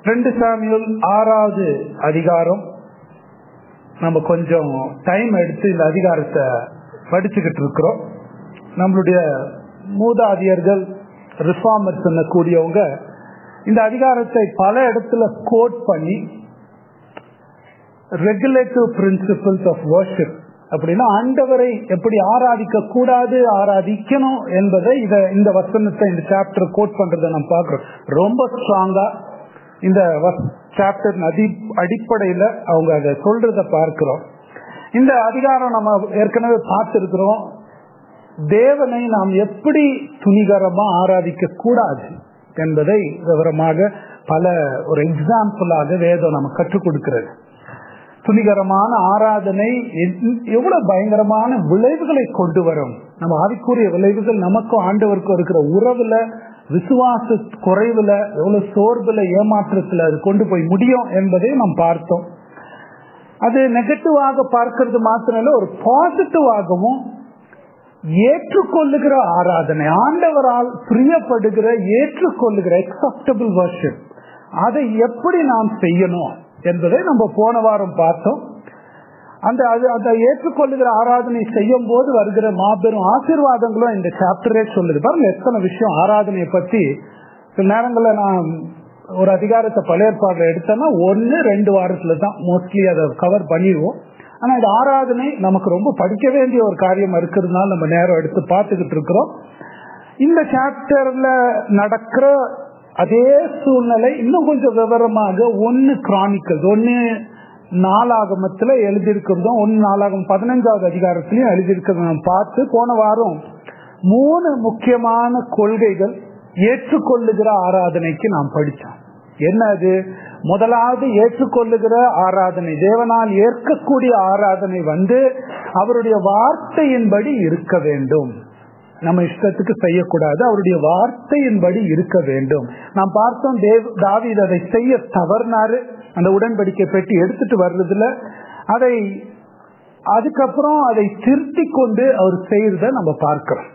ரெண்டு சாமியுல் ஆறாவது அதிகாரம் நம்ம கொஞ்சம் டைம் எடுத்து இந்த அதிகாரத்தை படிச்சுக்கிட்டு இருக்கிறோம் நம்மளுடைய மூதாதியர்கள் ரிஃபார்மர் சொல்லக்கூடியவங்க இந்த அதிகாரத்தை பல இடத்துல கோட் பண்ணி ரெகுலேட்டிவ் பிரின்சிபிள்ஸ் ஆஃப் வர்ஷிப் அப்படின்னா ஆண்டவரை எப்படி ஆராதிக்க கூடாது ஆராதிக்கணும் என்பதை இத இந்த வசனத்தை இந்த சாப்டர் கோட் பண்றதை நம்ம பார்க்கிறோம் ரொம்ப ஸ்ட்ராங்கா இந்த சாப்டர் அடி அடிப்படையில அவங்க அதை சொல்றத பார்க்கிறோம் இந்த அதிகாரம் நம்ம ஏற்கனவே பார்த்திருக்கிறோம் தேவனை நாம் எப்படி துணிகரமா ஆராதிக்க கூடாது என்பதை விவரமாக பல ஒரு எக்ஸாம்பிளாக வேதம் நம்ம கற்றுக் கொடுக்கிறது துணிகரமான ஆராதனை எவ்வளவு பயங்கரமான விளைவுகளை கொண்டு வரும் நம்ம ஆவிக்குரிய விளைவுகள் நமக்கும் ஆண்டவருக்கும் இருக்கிற உறவுல விசுவாச குறைவுல எவ்வளவு சோர்வுல ஏமாற்றத்துல அது கொண்டு போய் முடியும் என்பதை நாம் பார்த்தோம் அது நெகட்டிவாக பார்க்கறது மாத்திரம் இல்ல ஒரு பாசிட்டிவாகவும் ஏற்றுக்கொள்ளுகிற ஆராதனை ஆண்டவரால் பிரியப்படுகிற ஏற்றுக்கொள்ளுகிற எக்ஸப்டபிள் வர்ஷிப் அதை எப்படி நாம் செய்யணும் என்பதை நம்ம போன வாரம் பார்த்தோம் அந்த அது அதை ஏற்றுக்கொள்ளுகிற ஆராதனை செய்யும் போது வருகிற மாபெரும் ஆசீர்வாதங்களும் இந்த சாப்டரே சொல்லுது பாருங்க எத்தனை விஷயம் ஆராதனையை பத்தி சில நேரங்களில் நான் ஒரு அதிகாரத்தை பழைய ஏற்பாடுல எடுத்தோம்னா ஒன்னு ரெண்டு வாரத்துல தான் மோஸ்ட்லி அதை கவர் பண்ணிடுவோம் ஆனா இந்த ஆராதனை நமக்கு ரொம்ப படிக்க வேண்டிய ஒரு காரியம் இருக்கிறதுனால நம்ம நேரம் எடுத்து பார்த்துக்கிட்டு இருக்கிறோம் இந்த சாப்டர்ல நடக்கிற அதே சூழ்நிலை இன்னும் கொஞ்சம் விவரமாக ஒன்னு கிரானிக்கல் ஒன்னு நாளாகமத்துல எழுதியிருக்கிறதும் ஒன்னு நாளாகம் பதினஞ்சாவது அதிகாரத்திலையும் எழுதியிருக்கிறத நம்ம பார்த்து போன வாரம் மூணு முக்கியமான கொள்கைகள் ஏற்றுக்கொள்ளுகிற ஆராதனைக்கு நாம் படித்தோம் என்ன அது முதலாவது ஏற்றுக்கொள்ளுகிற ஆராதனை தேவனால் ஏற்கக்கூடிய ஆராதனை வந்து அவருடைய வார்த்தையின்படி இருக்க வேண்டும் நம்ம இஷ்டத்துக்கு செய்யக்கூடாது அவருடைய வார்த்தையின்படி இருக்க வேண்டும் நாம் பார்த்தோம் தேவ் தாவித அதை செய்ய தவறினாரு அந்த உடன்படிக்கை பெட்டி எடுத்துட்டு வர்றதுல அதை அதுக்கப்புறம் அதை திருத்தி கொண்டு அவர் செய்யறத நம்ம பார்க்கிறோம்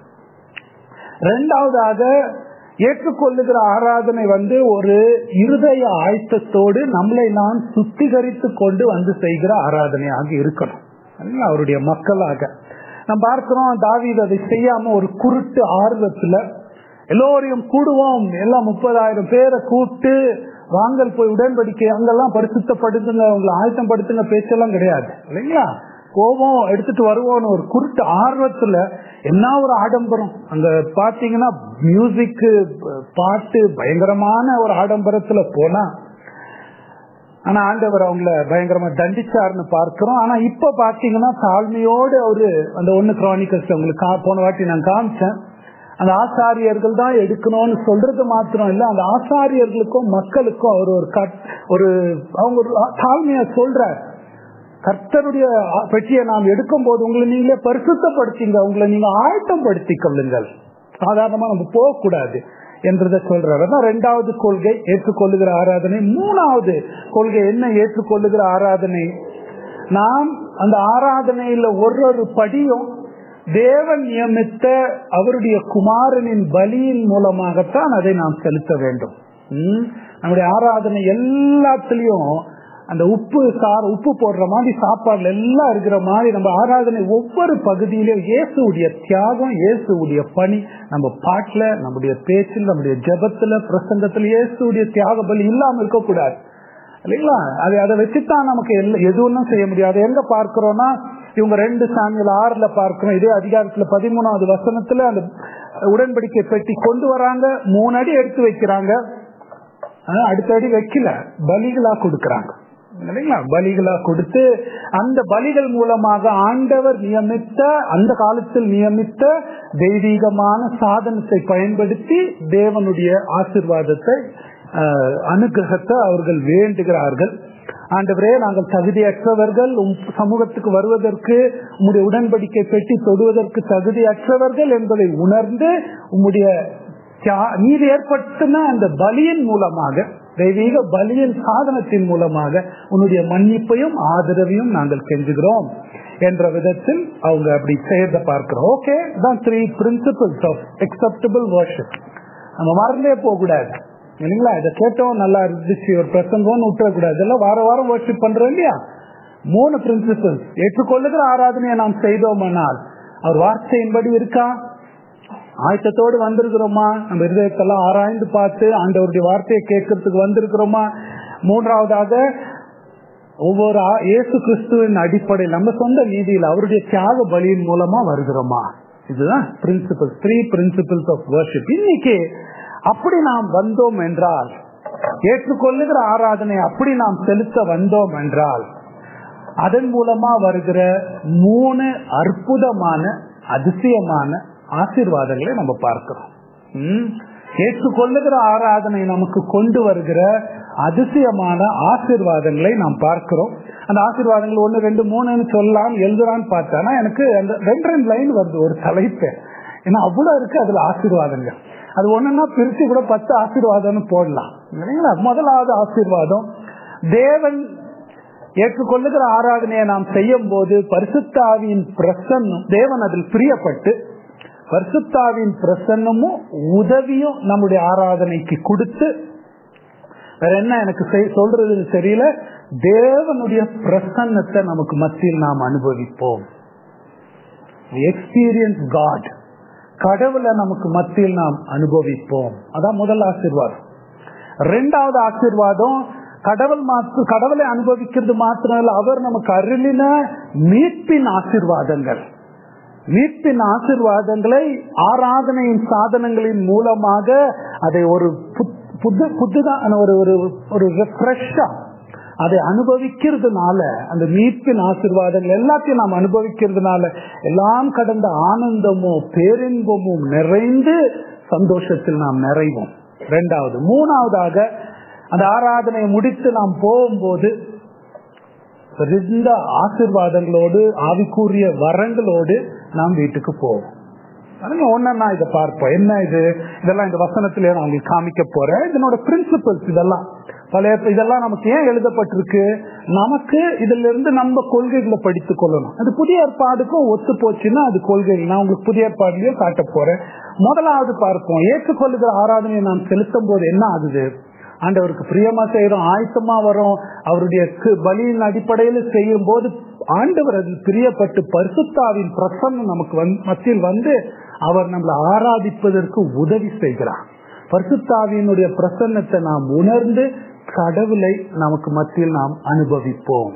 ரெண்டாவதாக ஏற்றுக்கொள்ளுகிற ஆராதனை வந்து ஒரு இருதய ஆயத்தத்தோடு நம்மளை நான் சுத்திகரித்து கொண்டு வந்து செய்கிற ஆராதனையாக இருக்கணும் அவருடைய மக்களாக நம்ம பார்க்கிறோம் தாவீது அதை செய்யாம ஒரு குருட்டு ஆர்வத்துல எல்லோரையும் கூடுவோம் எல்லாம் முப்பதாயிரம் பேரை கூப்பிட்டு வாங்கல் போய் உடன்படிக்கை அங்கெல்லாம் பரிசுத்தப்படுத்துங்க உங்களை ஆயத்தம் படுத்துங்க பேச்செல்லாம் கிடையாது இல்லைங்களா போவோம் எடுத்துட்டு வருவோம்னு ஒரு குருட்டு ஆர்வத்துல என்ன ஒரு ஆடம்பரம் அங்க பாத்தீங்கன்னா மியூசிக் பாட்டு பயங்கரமான ஒரு ஆடம்பரத்துல போனா ஆனா ஆண்டவர் அவங்கள பயங்கரமா தண்டிச்சாருன்னு பார்க்கிறோம் ஆனா இப்ப பாத்தீங்கன்னா தாழ்மையோடு அவரு அந்த ஒண்ணு கிரானிக்கல்ஸ் உங்களுக்கு போன வாட்டி நான் காமிச்சேன் அந்த ஆசாரியர்கள் தான் எடுக்கணும்னு சொல்றது மாத்திரம் இல்ல அந்த ஆசாரியர்களுக்கும் மக்களுக்கும் அவர் ஒரு கட் ஒரு அவங்க ஒரு தாழ்மையா சொல்றார் கர்த்தருடைய பெட்டியை நாம் எடுக்கும் போது உங்களை நீங்களே பரிசுத்தப்படுத்திங்க உங்களை நீங்க ஆயத்தம் படுத்திக் கொள்ளுங்கள் சாதாரணமா நம்ம போகக்கூடாது என்றதை சொல்றாரு அதான் ரெண்டாவது கொள்கை ஏற்றுக்கொள்ளுகிற ஆராதனை மூணாவது கொள்கை என்ன ஏற்றுக்கொள்ளுகிற ஆராதனை நாம் அந்த ஆராதனையில ஒரு ஒரு படியும் தேவன் நியமித்த அவருடைய குமாரனின் பலியின் மூலமாகத்தான் அதை நாம் செலுத்த வேண்டும் நம்முடைய ஆராதனை எல்லாத்துலயும் அந்த உப்பு சார் உப்பு போடுற மாதிரி சாப்பாடுல எல்லாம் இருக்கிற மாதிரி நம்ம ஆராதனை ஒவ்வொரு பகுதியிலும் இயேசுடைய தியாகம் இயேசுடைய பணி நம்ம பாட்டுல நம்முடைய பேச்சில் நம்முடைய ஜபத்துல பிரசங்கத்துல இயேசுடைய தியாக பலி இல்லாம இருக்கக்கூடாது இல்லைங்களா அது அதை வச்சுதான் நமக்கு எதுவும் செய்ய முடியாது எங்க பார்க்கிறோம்னா இவங்க ரெண்டு சாமியில் ஆறுல பார்க்கிறோம் இதே அதிகாரத்துல பதிமூணாவது வசனத்துல அந்த உடன்படிக்கை பெட்டி கொண்டு வராங்க மூணு அடி எடுத்து வைக்கிறாங்க அடுத்த அடி வைக்கல பலிகளா கொடுக்கறாங்க இல்லைங்களா பலிகளா கொடுத்து அந்த பலிகள் மூலமாக ஆண்டவர் நியமித்த அந்த காலத்தில் நியமித்த தெய்வீகமான சாதனத்தை பயன்படுத்தி தேவனுடைய ஆசிர்வாதத்தை அனுகிரகத்தை அவர்கள் வேண்டுகிறார்கள் ஆண்டவரே நாங்கள் தகுதியற்றவர்கள் உம் சமூகத்துக்கு வருவதற்கு உம்முடைய உடன்படிக்கை பெட்டி தொடுவதற்கு தகுதியற்றவர்கள் என்பதை உணர்ந்து உம்முடைய நீர் ஏற்படுத்தின அந்த பலியின் மூலமாக தெய்வீக பலியின் சாதனத்தின் மூலமாக உன்னுடைய மன்னிப்பையும் ஆதரவையும் நாங்கள் கெஞ்சுகிறோம் என்ற விதத்தில் அவங்க அப்படி செய்யறத பார்க்கிறோம் ஓகே தான் three principles of acceptable worship நம்ம மறந்தே போக கூடாது இல்லைங்களா இதை கேட்டோம் நல்லா இருந்துச்சு ஒரு பிரசங்கம்னு விட்டுறக்கூடாது இதெல்லாம் வார வாரம் வர்ஷிப் பண்றோம் இல்லையா மூணு பிரின்சிபல்ஸ் ஏற்றுக்கொள்ளுகிற ஆராதனையை நாம் செய்தோமானால் அவர் வார்த்தையின்படி இருக்கா ஆயத்தத்தோடு வந்திருக்கிறோமா நம்ம இருதயத்தெல்லாம் ஆராய்ந்து பார்த்து ஆண்டவருடைய வார்த்தையை கேட்கறதுக்கு வந்திருக்கிறோமா மூன்றாவதாக ஒவ்வொரு ஆ- இயேசு கிறிஸ்துவின் அடிப்படையில் நம்ம சொந்த நீதியில் அவருடைய தியாக பலியின் மூலமா வருகிறோமா இதுதான் principle three principles of worship இன்னைக்கு அப்படி நாம் வந்தோம் என்றால் ஏற்றுக்கொள்ளுகிற ஆராதனை அப்படி நாம் செலுத்த வந்தோம் என்றால் அதன் மூலமா வருகிற மூணு அற்புதமான அதிசயமான ஆசீர்வாதங்களை நம்ம பார்க்கிறோம் ம்? ஏற்றுக்கொள்ளுகிற ஆராதனை நமக்கு கொண்டு வருகிற அதிசயமான ஆசீர்வாதங்களை நாம் பார்க்கிறோம் அந்த ஆசீர்வாதங்கள் ஒன்னு ரெண்டு மூணுன்னு சொல்லலாம் எழுதுறான்னு பார்த்தானா எனக்கு அந்த ரெண்டு ரெண்டு லைன் வருது ஒரு தலைப்பு ஏன்னா அவ்வளவு இருக்கு அதுல ஆசீர்வாதங்கள் அது ஒண்ணுன்னா பிரிச்சு கூட பத்து ஆசீர்வாதம்னு போடலாம் இல்லைங்களா முதலாவது ஆசீர்வாதம் தேவன் ஏற்றுக்கொள்ளுகிற ஆராதனையை நாம் செய்யும் போது பரிசுத்தாவின் பிரசன்னம் தேவன் அதில் பிரியப்பட்டு பரிசுத்தாவின் பிரசன்னமும் உதவியும் நம்முடைய ஆராதனைக்கு கொடுத்து வேற என்ன எனக்கு செய்- சொல்றது தெரியல தேவனுடைய பிரசன்னத்தை நமக்கு மத்தியில் நாம் அனுபவிப்போம் எக்ஸ்பீரியன்ஸ் காட் கடவுளை நமக்கு மத்தியில் நாம் அனுபவிப்போம் அதான் முதல் ஆசீர்வாதம் ரெண்டாவது ஆசீர்வாதம் கடவுள் மாத்து கடவுளை அனுபவிக்கிறது மாத்திரம் இல்ல அவர் நமக்கு அருளின மீட்பின் ஆசீர்வாதங்கள் மீட்பின் ஆசீர்வாதங்களை ஆராதனையின் சாதனங்களின் மூலமாக அதை ஒரு புத்- புது புதுதான் ஒரு ஒரு ஒரு ரெஃப்ரெஷ்ஷா அதை அனுபவிக்கிறதுனால அந்த மீட்பின் ஆசீர்வாதங்கள் எல்லாத்தையும் நாம் அனுபவிக்கிறதுனால எல்லாம் கடந்த ஆனந்தமும் பேரின்பமும் நிறைந்து சந்தோஷத்தில் நாம் நிறைவோம் ரெண்டாவது மூணாவதாக அந்த ஆராதனையை முடித்து நாம் போகும்போது இருந்த ஆசீர்வாதங்களோடு ஆவிக்குரிய வரங்களோடு நாம் வீட்டுக்கு போவோம் பாருங்க ஒன்னா இதை பார்ப்போம் என்ன இது இதெல்லாம் இந்த வசனத்திலே நான் உங்களுக்கு காமிக்க போறேன் இதனோட பிரின்சிபல்ஸ் இதெல்லாம் பழைய இதெல்லாம் நமக்கு ஏன் எழுதப்பட்டிருக்கு நமக்கு இதுல இருந்து நம்ம கொள்கைகளை படித்துக் கொள்ளணும் அது புதிய ஏற்பாடுக்கும் ஒத்து போச்சுன்னா அது கொள்கைகள் நான் உங்களுக்கு புதிய ஏற்பாடுலயும் காட்ட போறேன் முதலாவது பார்ப்போம் ஏற்றுக்கொள்ளுகிற ஆராதனையை நாம் செலுத்தும் போது என்ன ஆகுது ஆண்டவருக்கு பிரியமா செய்யறோம் ஆயத்தமா வரோம் அவருடைய கு- பலியின் அடிப்படையில் செய்யும் போது ஆண்டவர் அதில் பிரியப்பட்டு பரிசுத்தாவின் பிரசன்னம் நமக்கு வந்து மத்தியில் வந்து அவர் நம்மளை ஆராதிப்பதற்கு உதவி செய்கிறார் பரிசுத்தாவியினுடைய பிரசன்னத்தை நாம் உணர்ந்து கடவுளை நமக்கு மத்தியில் நாம் அனுபவிப்போம்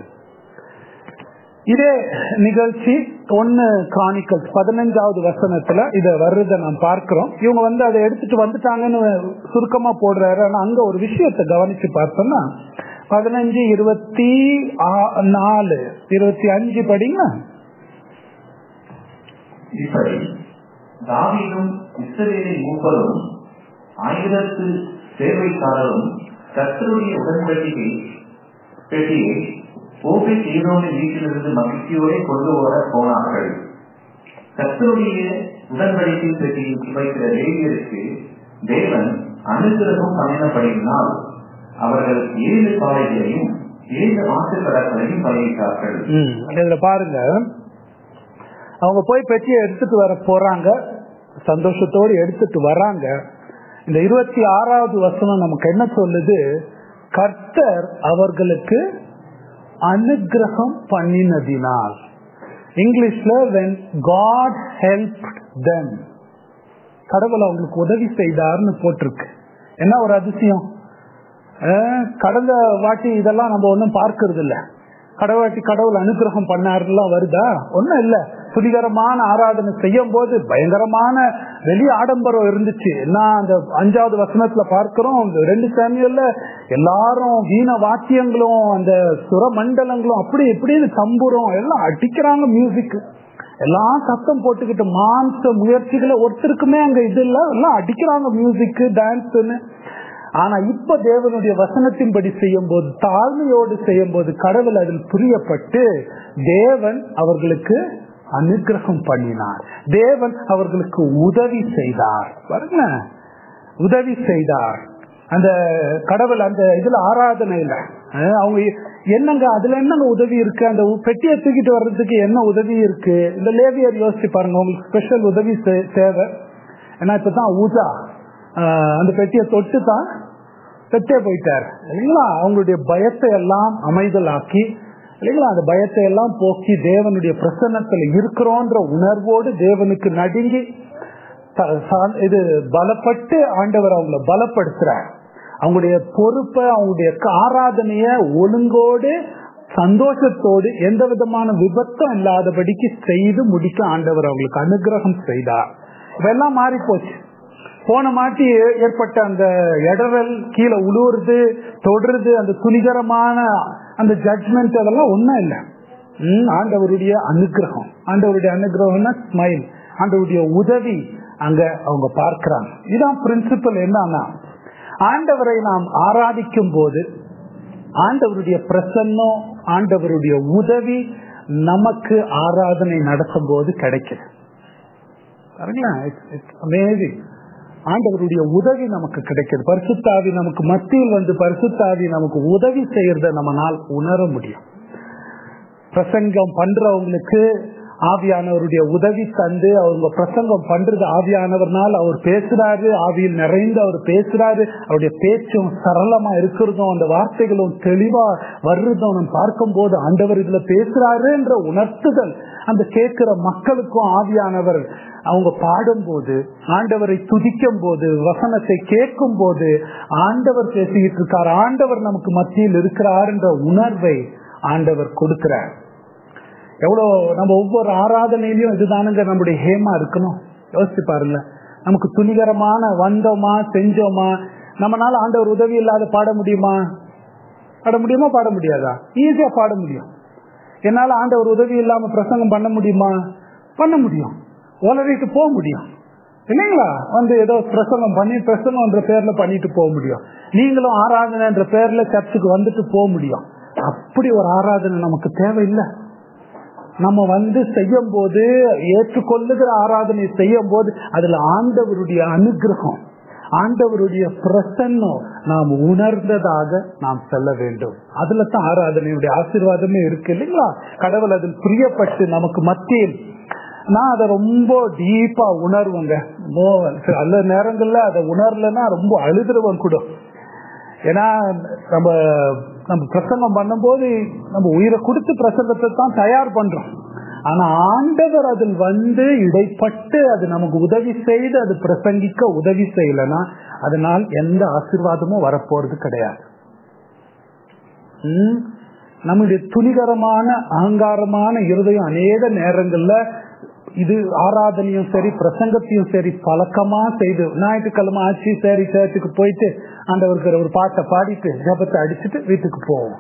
இதே நிகழ்ச்சி ஒன்னு கிரானிக்கல்ஸ் பதினஞ்சாவது வசனத்துல இத வர்றத நாம் பார்க்கிறோம் இவங்க வந்து அதை எடுத்துட்டு வந்துட்டாங்கன்னு சுருக்கமா போடுறாரு ஆனா அங்க ஒரு விஷயத்தை கவனிச்சு பார்த்தோம்னா பதினஞ்சு இருபத்தி ஆ- நாலு இருபத்தி அஞ்சு படிங்க இப்படி தாவீதும் இஸ்ரவேலின் மூப்பரும் ஆயிரத்து சேவைக்காரரும் கர்த்தருடைய உடன்படிக்கை பெட்டியை ஓபித் ஈரோனின் வீட்டிலிருந்து மகிழ்ச்சியோടെ கொண்டு வர போனார்கள் கர்த்தருடைய உடன்படிக்கை பெட்டியை வைக்கிற லேவியருக்கு தேவன் அனுகிரகம் பண்ணினபடியினால் அவர்கள் ஏழு பாதைகளையும் ஏழு ஆசிர்வாதங்களையும் பயிரிட்டார்கள் ம், இதுல பாருங்க அவங்க போய் பெட்டியை எடுத்துட்டு வர போறாங்க சந்தோஷத்தோடு எடுத்துட்டு வராங்க இந்த இருபத்தி ஆறாவது வசனம் நமக்கு என்ன சொல்லுது கர்த்தர் அவர்களுக்கு அனுகிரகம் பண்ணினதினால் இங்கிலீஷ்ல when God helped them கடவுள் அவங்களுக்கு உதவி செய்தார்னு போட்டிருக்கு என்ன ஒரு அதிசயம் அஹ், கடந்த வாட்டி இதெல்லாம் நம்ம ஒன்றும் பார்க்கறது இல்ல கடவாட்டி கடவுள் அனுகிரகம் பண்ணாருலாம் வருதா ஒன்றும் இல்ல துதிகரமான ஆராதனை செய்யும் போது பயங்கரமான வெளி ஆடம்பரம் இருந்துச்சு நான் அந்த அஞ்சாவது வசனத்துல பார்க்கிறோம் இந்த ரெண்டு சாமியல்ல எல்லாரும் வீண வாத்தியங்களும் அந்த சுரமண்டலங்களும் அப்படி இப்படின்னு தம்புரம் எல்லாம் அடிக்கிறாங்க மியூசிக் எல்லாம் சத்தம் போட்டுக்கிட்டு மாம்ச முயற்சிகளை ஒருத்தருக்குமே அங்க இது இல்ல எல்லாம் அடிக்கிறாங்க மியூசிக் டான்ஸ்னு ஆனா இப்ப தேவனுடைய வசனத்தின்படி செய்யும் போது தாழ்மையோடு செய்யும் போது கடவுள் அதில் புரியப்பட்டு தேவன் அவர்களுக்கு அனுகிரகம் பண்ணினார் தேவன் அவர்களுக்கு உதவி செய்தார் பாருங்க உதவி செய்தார் அந்த கடவுள் அந்த இதுல ஆராதனையில அஹ், அவங்க என்னங்க அதுல என்னங்க உதவி இருக்கு அந்த உ- பெட்டியை தூக்கிட்டு வர்றதுக்கு என்ன உதவி இருக்கு இந்த லேவியர் யோசிச்சு பாருங்க உங்களுக்கு ஸ்பெஷல் உதவி தே- தேவை ஏன்னா இப்பதான் ஊஜா ஆஹ், அந்த பெட்டியை தொட்டு தான் செத்தே போயிட்டார் இல்லைங்களா அவங்களுடைய பயத்தை எல்லாம் அமைதலாக்கி இல்லைங்களா அந்த பயத்தை எல்லாம் போக்கி தேவனுடைய பிரசன்னத்துல இருக்கிறோன்ற உணர்வோடு தேவனுக்கு நடுங்கி த- சா- இது பலப்பட்டு ஆண்டவர் அவங்கள பலப்படுத்துறார் அவங்களுடைய பொறுப்பை அவங்களுடைய ஆராதனைய ஒழுங்கோடு சந்தோஷத்தோடு எந்த விதமான விபத்தும் இல்லாதபடிக்கு செய்து முடிக்க ஆண்டவர் அவங்களுக்கு அனுகிரகம் செய்தார் இதெல்லாம் மாறி போச்சு போன மாட்டி ஏ- ஏற்பட்ட அந்த இடரல் கீழே உழுவுறது தொடுறது அந்த துணிகரமான அந்த ஜட்மெண்ட் அதெல்லாம் ஒண்ணும் இல்லை ம், ஆண்டவருடைய அனுகிரகம் ஆண்டவருடைய அனுகிரகம்னா ஸ்மைல் ஆண்டவருடைய உதவி அங்க அவங்க பார்க்கிறாங்க இதான் பிரின்சிபல் என்னன்னா ஆண்டவரை நாம் ஆராதிக்கும் போது ஆண்டவருடைய பிரசன்னம் ஆண்டவருடைய உதவி நமக்கு ஆராதனை நடத்தும் போது கிடைக்குது அமேசிங் ஆண்டவருடைய உதவி நமக்கு கிடைக்குது பரிசுத்தாவி நமக்கு மத்தியில் வந்து பரிசுத்தாவி நமக்கு உதவி செய்யறத நம்மளால் உணர முடியும் பிரசங்கம் பண்றவங்களுக்கு ஆவியானவருடைய உதவி தந்து அவங்க பிரசங்கம் பண்றது ஆவியானவர்னால் அவர் பேசுறாரு ஆவியில் நிறைந்து அவர் பேசுறாரு அவருடைய பேச்சும் சரளமா இருக்கிறதும் அந்த வார்த்தைகளும் தெளிவா வர்றதும் நம்ம பார்க்கும் போது ஆண்டவர் இதுல பேசுறாருன்ற உணர்த்துதல் அந்த கேட்கிற மக்களுக்கும் ஆவியானவர் அவங்க பாடும்போது ஆண்டவரை துதிக்கும் போது வசனத்தை கேட்கும் போது ஆண்டவர் பேசிக்கிட்டு இருக்கார் ஆண்டவர் நமக்கு மத்தியில் இருக்கிறார்ன்ற உணர்வை ஆண்டவர் கொடுக்கிறார் எவ்வளவு நம்ம ஒவ்வொரு ஆராதனையிலயும் இதுதானுங்க நம்முடைய ஹேமா இருக்கணும் யோசிச்சு பாருங்க நமக்கு துணிகரமான வந்தோமா செஞ்சோமா நம்மனால ஆண்டவர் உதவி இல்லாத பாட முடியுமா பாட முடியுமா பாட முடியாதா ஈஸியா பாட முடியும் என்னால ஆண்டவர் உதவி இல்லாம பிரசங்கம் பண்ண முடியுமா பண்ண முடியும் உலகிட்டு போக முடியும் இல்லைங்களா வந்து ஏதோ பிரசங்கம் பண்ணி பிரசங்கம்ன்ற பேர்ல பண்ணிட்டு போக முடியும் நீங்களும் ஆராதனைன்ற பேர்ல சர்ச்சுக்கு வந்துட்டு போக முடியும் அப்படி ஒரு ஆராதனை நமக்கு தேவையில்லை நம்ம வந்து செய்யும் போது ஏற்றுக்கொள்ளுகிற ஆராதனை செய்யும் போது அதுல ஆண்டவருடைய அனுகிரகம் ஆண்டவருடைய பிரசன்னம் நாம் உணர்ந்ததாக நாம் செல்ல வேண்டும் அதுல தான் ஆராதனையுடைய ஆசீர்வாதமே இருக்கு இல்லைங்களா கடவுள் அதில் பிரியப்பட்டு நமக்கு மத்தியில் நான் அதை ரொம்ப டீப்பா உணர்வுங்க அல்ல நேரங்கள்ல அதை உணரலன்னா ரொம்ப அழுதுருவன் கூட ஏன்னா நம்ம நம்ம பிரசங்கம் பண்ணும்போது நம்ம உயிரை கொடுத்து பிரசங்கத்தை தான் தயார் பண்றோம் ஆனா ஆண்டவர் அதில் வந்து இடைப்பட்டு அது நமக்கு உதவி செய்து அது பிரசங்கிக்க உதவி செய்யலன்னா அதனால் எந்த ஆசீர்வாதமும் வரப்போறது கிடையாது உம் நம்முடைய துணிகரமான அகங்காரமான இருதயம் அநேக நேரங்கள்ல இது ஆராதனையும் சரி பிரசங்கத்தையும் சரி பழக்கமா செய்து ஞாயிற்றுக்கிழமை ஆச்சு சரி சேர்த்துக்கு போயிட்டு ஆண்டவருக்கு ஒரு பாட்டை பாடிட்டு ஜபத்தை அடிச்சுட்டு வீட்டுக்கு போவோம்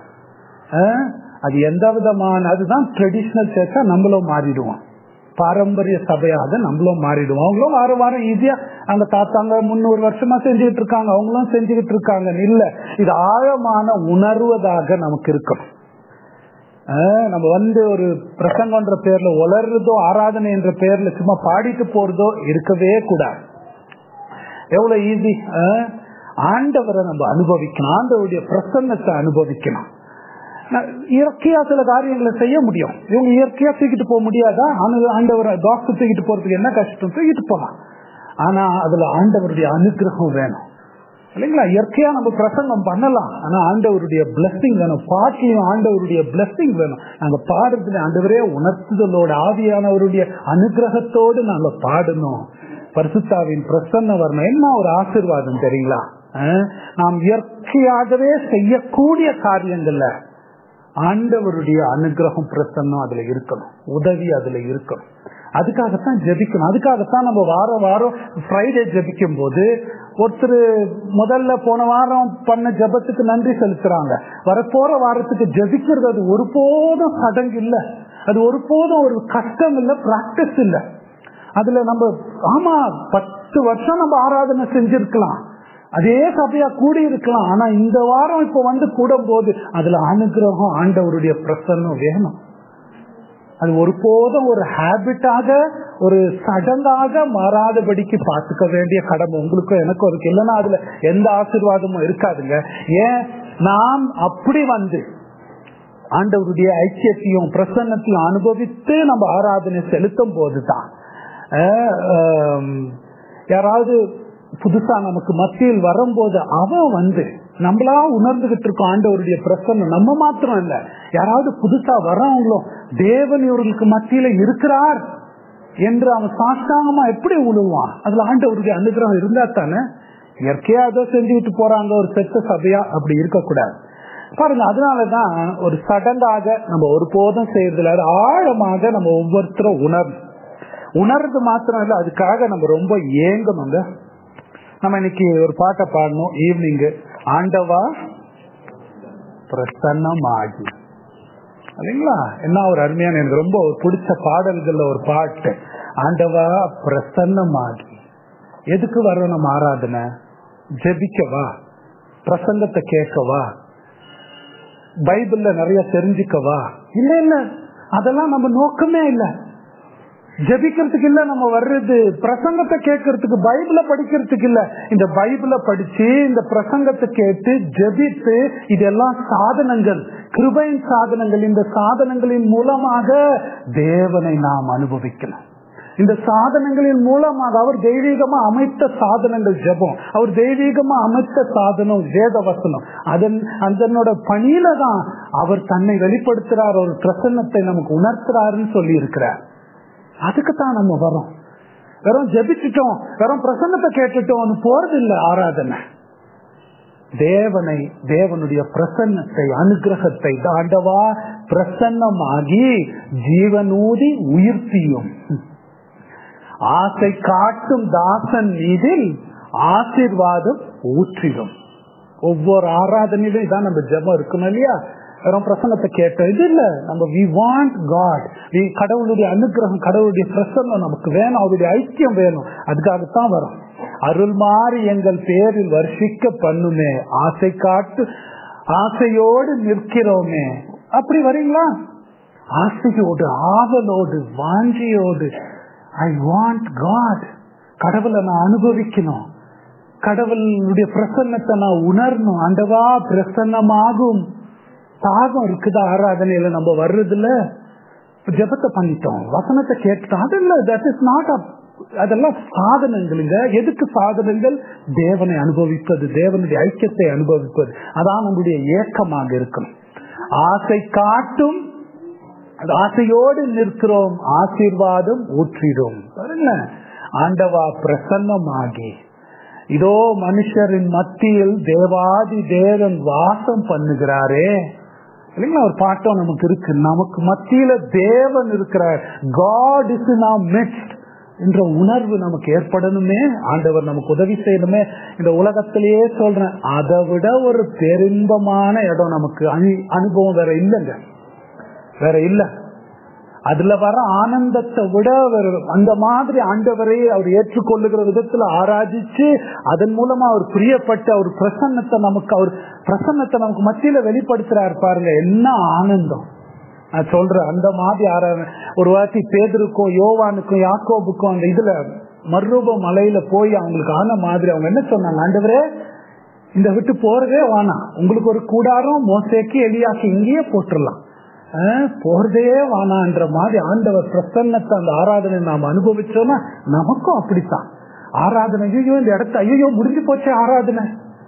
அது எந்த விதமான அதுதான் ட்ரெடிஷ்னல் சேர்த்தா நம்மளும் மாறிடுவோம் பாரம்பரிய சபையாக நம்மளும் மாறிடுவோம் அவங்களும் வாரம் வாரம் ஈஸியா அங்க தாத்தாங்க முன்னூறு வருஷமா செஞ்சுக்கிட்டு இருக்காங்க அவங்களும் செஞ்சுக்கிட்டு இருக்காங்க இல்ல இது ஆழமான உணர்வதாக நமக்கு இருக்கணும் நம்ம வந்து ஒரு பிரசங்கன்ற பேர்ல உளர்றதோ ஆராதனை என்ற பேர்ல சும்மா பாடிட்டு போறதோ இருக்கவே கூடாது எவ்வளவு ஈஸி ஆண்டவரை நம்ம அனுபவிக்கணும் ஆண்டவருடைய பிரசன்னத்தை அனுபவிக்கணும் இயற்கையா சில காரியங்களை செய்ய முடியும் இவங்க இயற்கையா தூக்கிட்டு போக முடியாதா ஆண்டவர் டாக்டர் தூக்கிட்டு போறதுக்கு என்ன கஷ்டம் தூக்கிட்டு போகலாம் ஆனா அதுல ஆண்டவருடைய அனுகிரகம் வேணும் இல்லைங்களா இயற்கையா நம்ம பிரசங்கம் பண்ணலாம் ஆனா ஆண்டவருடைய பிளஸ்ஸிங் வேணும் பாட்டிலையும் ஆண்டவருடைய பிளஸ்ஸிங் வேணும் நாங்க பாடுறதுல ஆண்டவரே உணர்த்துதலோட ஆவியானவருடைய அனுகிரகத்தோடு நாங்க பாடணும் பரிசுத்தாவின் பிரசன்ன வரணும் என்ன ஒரு ஆசிர்வாதம் தெரியுங்களா நாம் இயற்கையாகவே செய்யக்கூடிய காரியங்கள்ல ஆண்டவருடைய அனுகிரகம் பிரசன்னம் அதுல இருக்கணும் உதவி அதுல இருக்கணும் அதுக்காகத்தான் ஜபிக்கணும் அதுக்காகத்தான் நம்ம வாரம் வாரம் ஃப்ரைடே ஜபிக்கும் போது ஒருத்தர் முதல்ல போன வாரம் பண்ண ஜபத்துக்கு நன்றி செலுத்துறாங்க வரப்போற வாரத்துக்கு ஜபிக்கிறது அது ஒருபோதும் சடங்கு இல்ல அது ஒருபோதும் ஒரு கஷ்டம் இல்ல பிராக்டிஸ் இல்ல அதுல நம்ம ஆமா பத்து வருஷம் நம்ம ஆராதனை செஞ்சிருக்கலாம் அதே சபையா கூடி இருக்கலாம் ஆனா இந்த வாரம் இப்ப வந்து கூடும் போது அதுல அனுகிரகம் ஆண்டவருடைய பிரசன்னம் வேணும் அது ஒருபோதும் ஒரு ஹேபிட்டாக ஒரு சடங்காக மாறாதபடிக்கு பார்த்துக்க வேண்டிய கடமை உங்களுக்கும் எனக்கும் இருக்கு இல்லைன்னா அதுல எந்த ஆசீர்வாதமும் இருக்காதுங்க ஏன் நாம் அப்படி வந்து ஆண்டவருடைய ஐக்கியத்தையும் பிரசன்னத்தையும் அனுபவித்து நம்ம ஆராதனை செலுத்தும் போதுதான் யாராவது புதுசா நமக்கு மத்தியில் வரும்போது அவன் வந்து நம்மளா உணர்ந்துகிட்டு இருக்கோம் ஆண்டவருடைய பிரசன்னம் நம்ம மாத்திரம் இல்ல யாராவது புதுசா வர்றவங்களும் தேவன் இவர்களுக்கு மத்தியில இருக்கிறார் என்று அவன் சாஷ்டாங்கமா எப்படி உழுவான் அதுல ஆண்டவருடைய அனுகிரகம் இருந்தா தானே இயற்கையா ஏதோ செஞ்சுக்கிட்டு போறாங்க ஒரு செத்த சபையா அப்படி இருக்கக்கூடாது பாருங்க அதனாலதான் ஒரு சடங்காக நம்ம ஒருபோதும் செய்யறதுல ஆழமாக நம்ம ஒவ்வொருத்தரும் உணர்ந்து உணர்றது மாத்திரம் இல்ல அதுக்காக நம்ம ரொம்ப ஏங்கணுங்க நம்ம இன்னைக்கு ஒரு பாட்டை பாடணும் ஈவினிங் ஆண்டவா பிரசன்னமாகி இல்லைங்களா என்ன ஒரு அருமையான எனக்கு ரொம்ப ஒரு பிடிச்ச பாடல்கள்ல ஒரு பாட்டு ஆண்டவா பிரசன்னமாகி எதுக்கு வரோம் நம்ம ஆராதனை ஜெபிக்கவா பிரசங்கத்தை கேட்கவா பைபிள்ல நிறைய தெரிஞ்சுக்கவா இல்ல இல்ல அதெல்லாம் நம்ம நோக்கமே இல்ல ஜெபிக்கிறதுக்கு இல்ல நம்ம வர்றது பிரசங்கத்தை கேட்கறதுக்கு பைபிள படிக்கிறதுக்கு இல்ல இந்த பைபிள படிச்சு இந்த பிரசங்கத்தை கேட்டு ஜெபித்து இதெல்லாம் சாதனங்கள் கிருபையின் சாதனங்கள் இந்த சாதனங்களின் மூலமாக தேவனை நாம் அனுபவிக்கலாம் இந்த சாதனங்களின் மூலமாக அவர் தெய்வீகமா அமைத்த சாதனங்கள் ஜெபம் அவர் தெய்வீகமா அமைத்த சாதனம் வேத வசனம் அதன் அதனோட பணியில தான் அவர் தன்னை வெளிப்படுத்துறார் ஒரு பிரசன்னத்தை நமக்கு உணர்த்துறாருன்னு சொல்லி இருக்கிறார் அதுக்கு தான் நம்ம வரோம் வெறும் ஜெபிச்சுட்டோம் வெறும் பிரசன்னத்தை கேட்டுட்டோம் போறது இல்லை ஆராதனை தேவனை தேவனுடைய பிரசன்னத்தை அனுகிரகத்தை ஆண்டவா பிரசன்னமாகி ஜீவனூதி உயிர்த்தியும் ஆசை காட்டும் தாசன் மீதில் ஆசிர்வாதம் ஊற்றிடும் ஒவ்வொரு ஆராதனையிலும் இதான் நம்ம ஜெபம் இருக்கணும் இல்லையா வெறும் பிரசங்கத்தை கேட்டோம் இது இல்ல நம்ம வி வாண்ட் காட் வி கடவுளுடைய அனுகிரகம் கடவுளுடைய பிரசன்னம் நமக்கு வேணும் அவருடைய ஐக்கியம் வேணும் அதுக்காகத்தான் வரும் அருள் மாறி எங்கள் பேரில் வர்ஷிக்க பண்ணுமே ஆசை காட்டு ஆசையோடு நிற்கிறோமே அப்படி வரீங்களா ஆசையோடு ஆவலோடு வாஞ்சியோடு ஐ வாண்ட் காட் கடவுளை நான் அனுபவிக்கணும் கடவுளுடைய பிரசன்னத்தை நான் உணரணும் அண்டவா பிரசன்னமாகும் தாகம் இருக்குதா ஆராதனையில நம்ம வர்றதுல ஜபத்தை பண்ணிட்டோம் வசனத்தை கேட்டோம் அது இல்ல தட் இஸ் நாட் அதெல்லாம் சாதனங்களுங்க எதுக்கு சாதனங்கள் தேவனை அனுபவிப்பது தேவனுடைய ஐக்கியத்தை அனுபவிப்பது அதான் நம்முடைய ஏக்கமாக இருக்கணும் ஆசை காட்டும் ஆசையோடு நிற்கிறோம் ஆசீர்வாதம் ஊற்றிடும் பாருங்க ஆண்டவா பிரசன்னமாகி இதோ மனுஷரின் மத்தியில் தேவாதி தேவன் வாசம் பண்ணுகிறாரே இல்லைங்களா ஒரு பாட்டம் நமக்கு இருக்கு நமக்கு மத்தியில தேவன் இருக்கிறார் காட் இஸ் நாம் மிட்ஸ்ட் என்ற உணர்வு நமக்கு ஏற்படணுமே ஆண்டவர் நமக்கு உதவி செய்யணுமே இந்த உலகத்திலேயே சொல்றேன் அதை விட ஒரு பெரும்பமான இடம் நமக்கு அனுபவம் வேற இல்லைங்க வேற இல்ல அதுல வர ஆனந்தத்தை விட அந்த மாதிரி ஆண்டவரை அவர் ஏற்றுக்கொள்ளுகிற விதத்துல ஆராதிச்சு அதன் மூலமா அவர் பிரியப்பட்டு அவர் பிரசன்னத்தை நமக்கு அவர் பிரசன்னத்தை நமக்கு மத்தியில வெளிப்படுத்துறாரு பாருங்க என்ன ஆனந்தம் நான் சொல்றேன் அந்த மாதிரி ஆராதனை ஒரு வாட்டி பேதருக்கும் யோவானுக்கும் யாக்கோபுக்கும் அந்த இதுல மறுரூப மலையில போய் அவங்களுக்கு ஆன மாதிரி அவங்க என்ன சொன்னாங்க ஆண்டவரே இந்த விட்டு போறதே வானா உங்களுக்கு ஒரு கூடாரம் மோசேக்கு எலியாக்கு இங்கேயே போட்டுடலாம் போறதே வானான்ற மாதிரி ஆண்டவர் பிரசன்னத்தை அந்த ஆராதனை நாம் அனுபவிச்சோம்னா நமக்கும் அப்படித்தான் ஆராதனை ஐயோ இந்த இடத்த ஐயோ முடிஞ்சு போச்சே ஆராதனை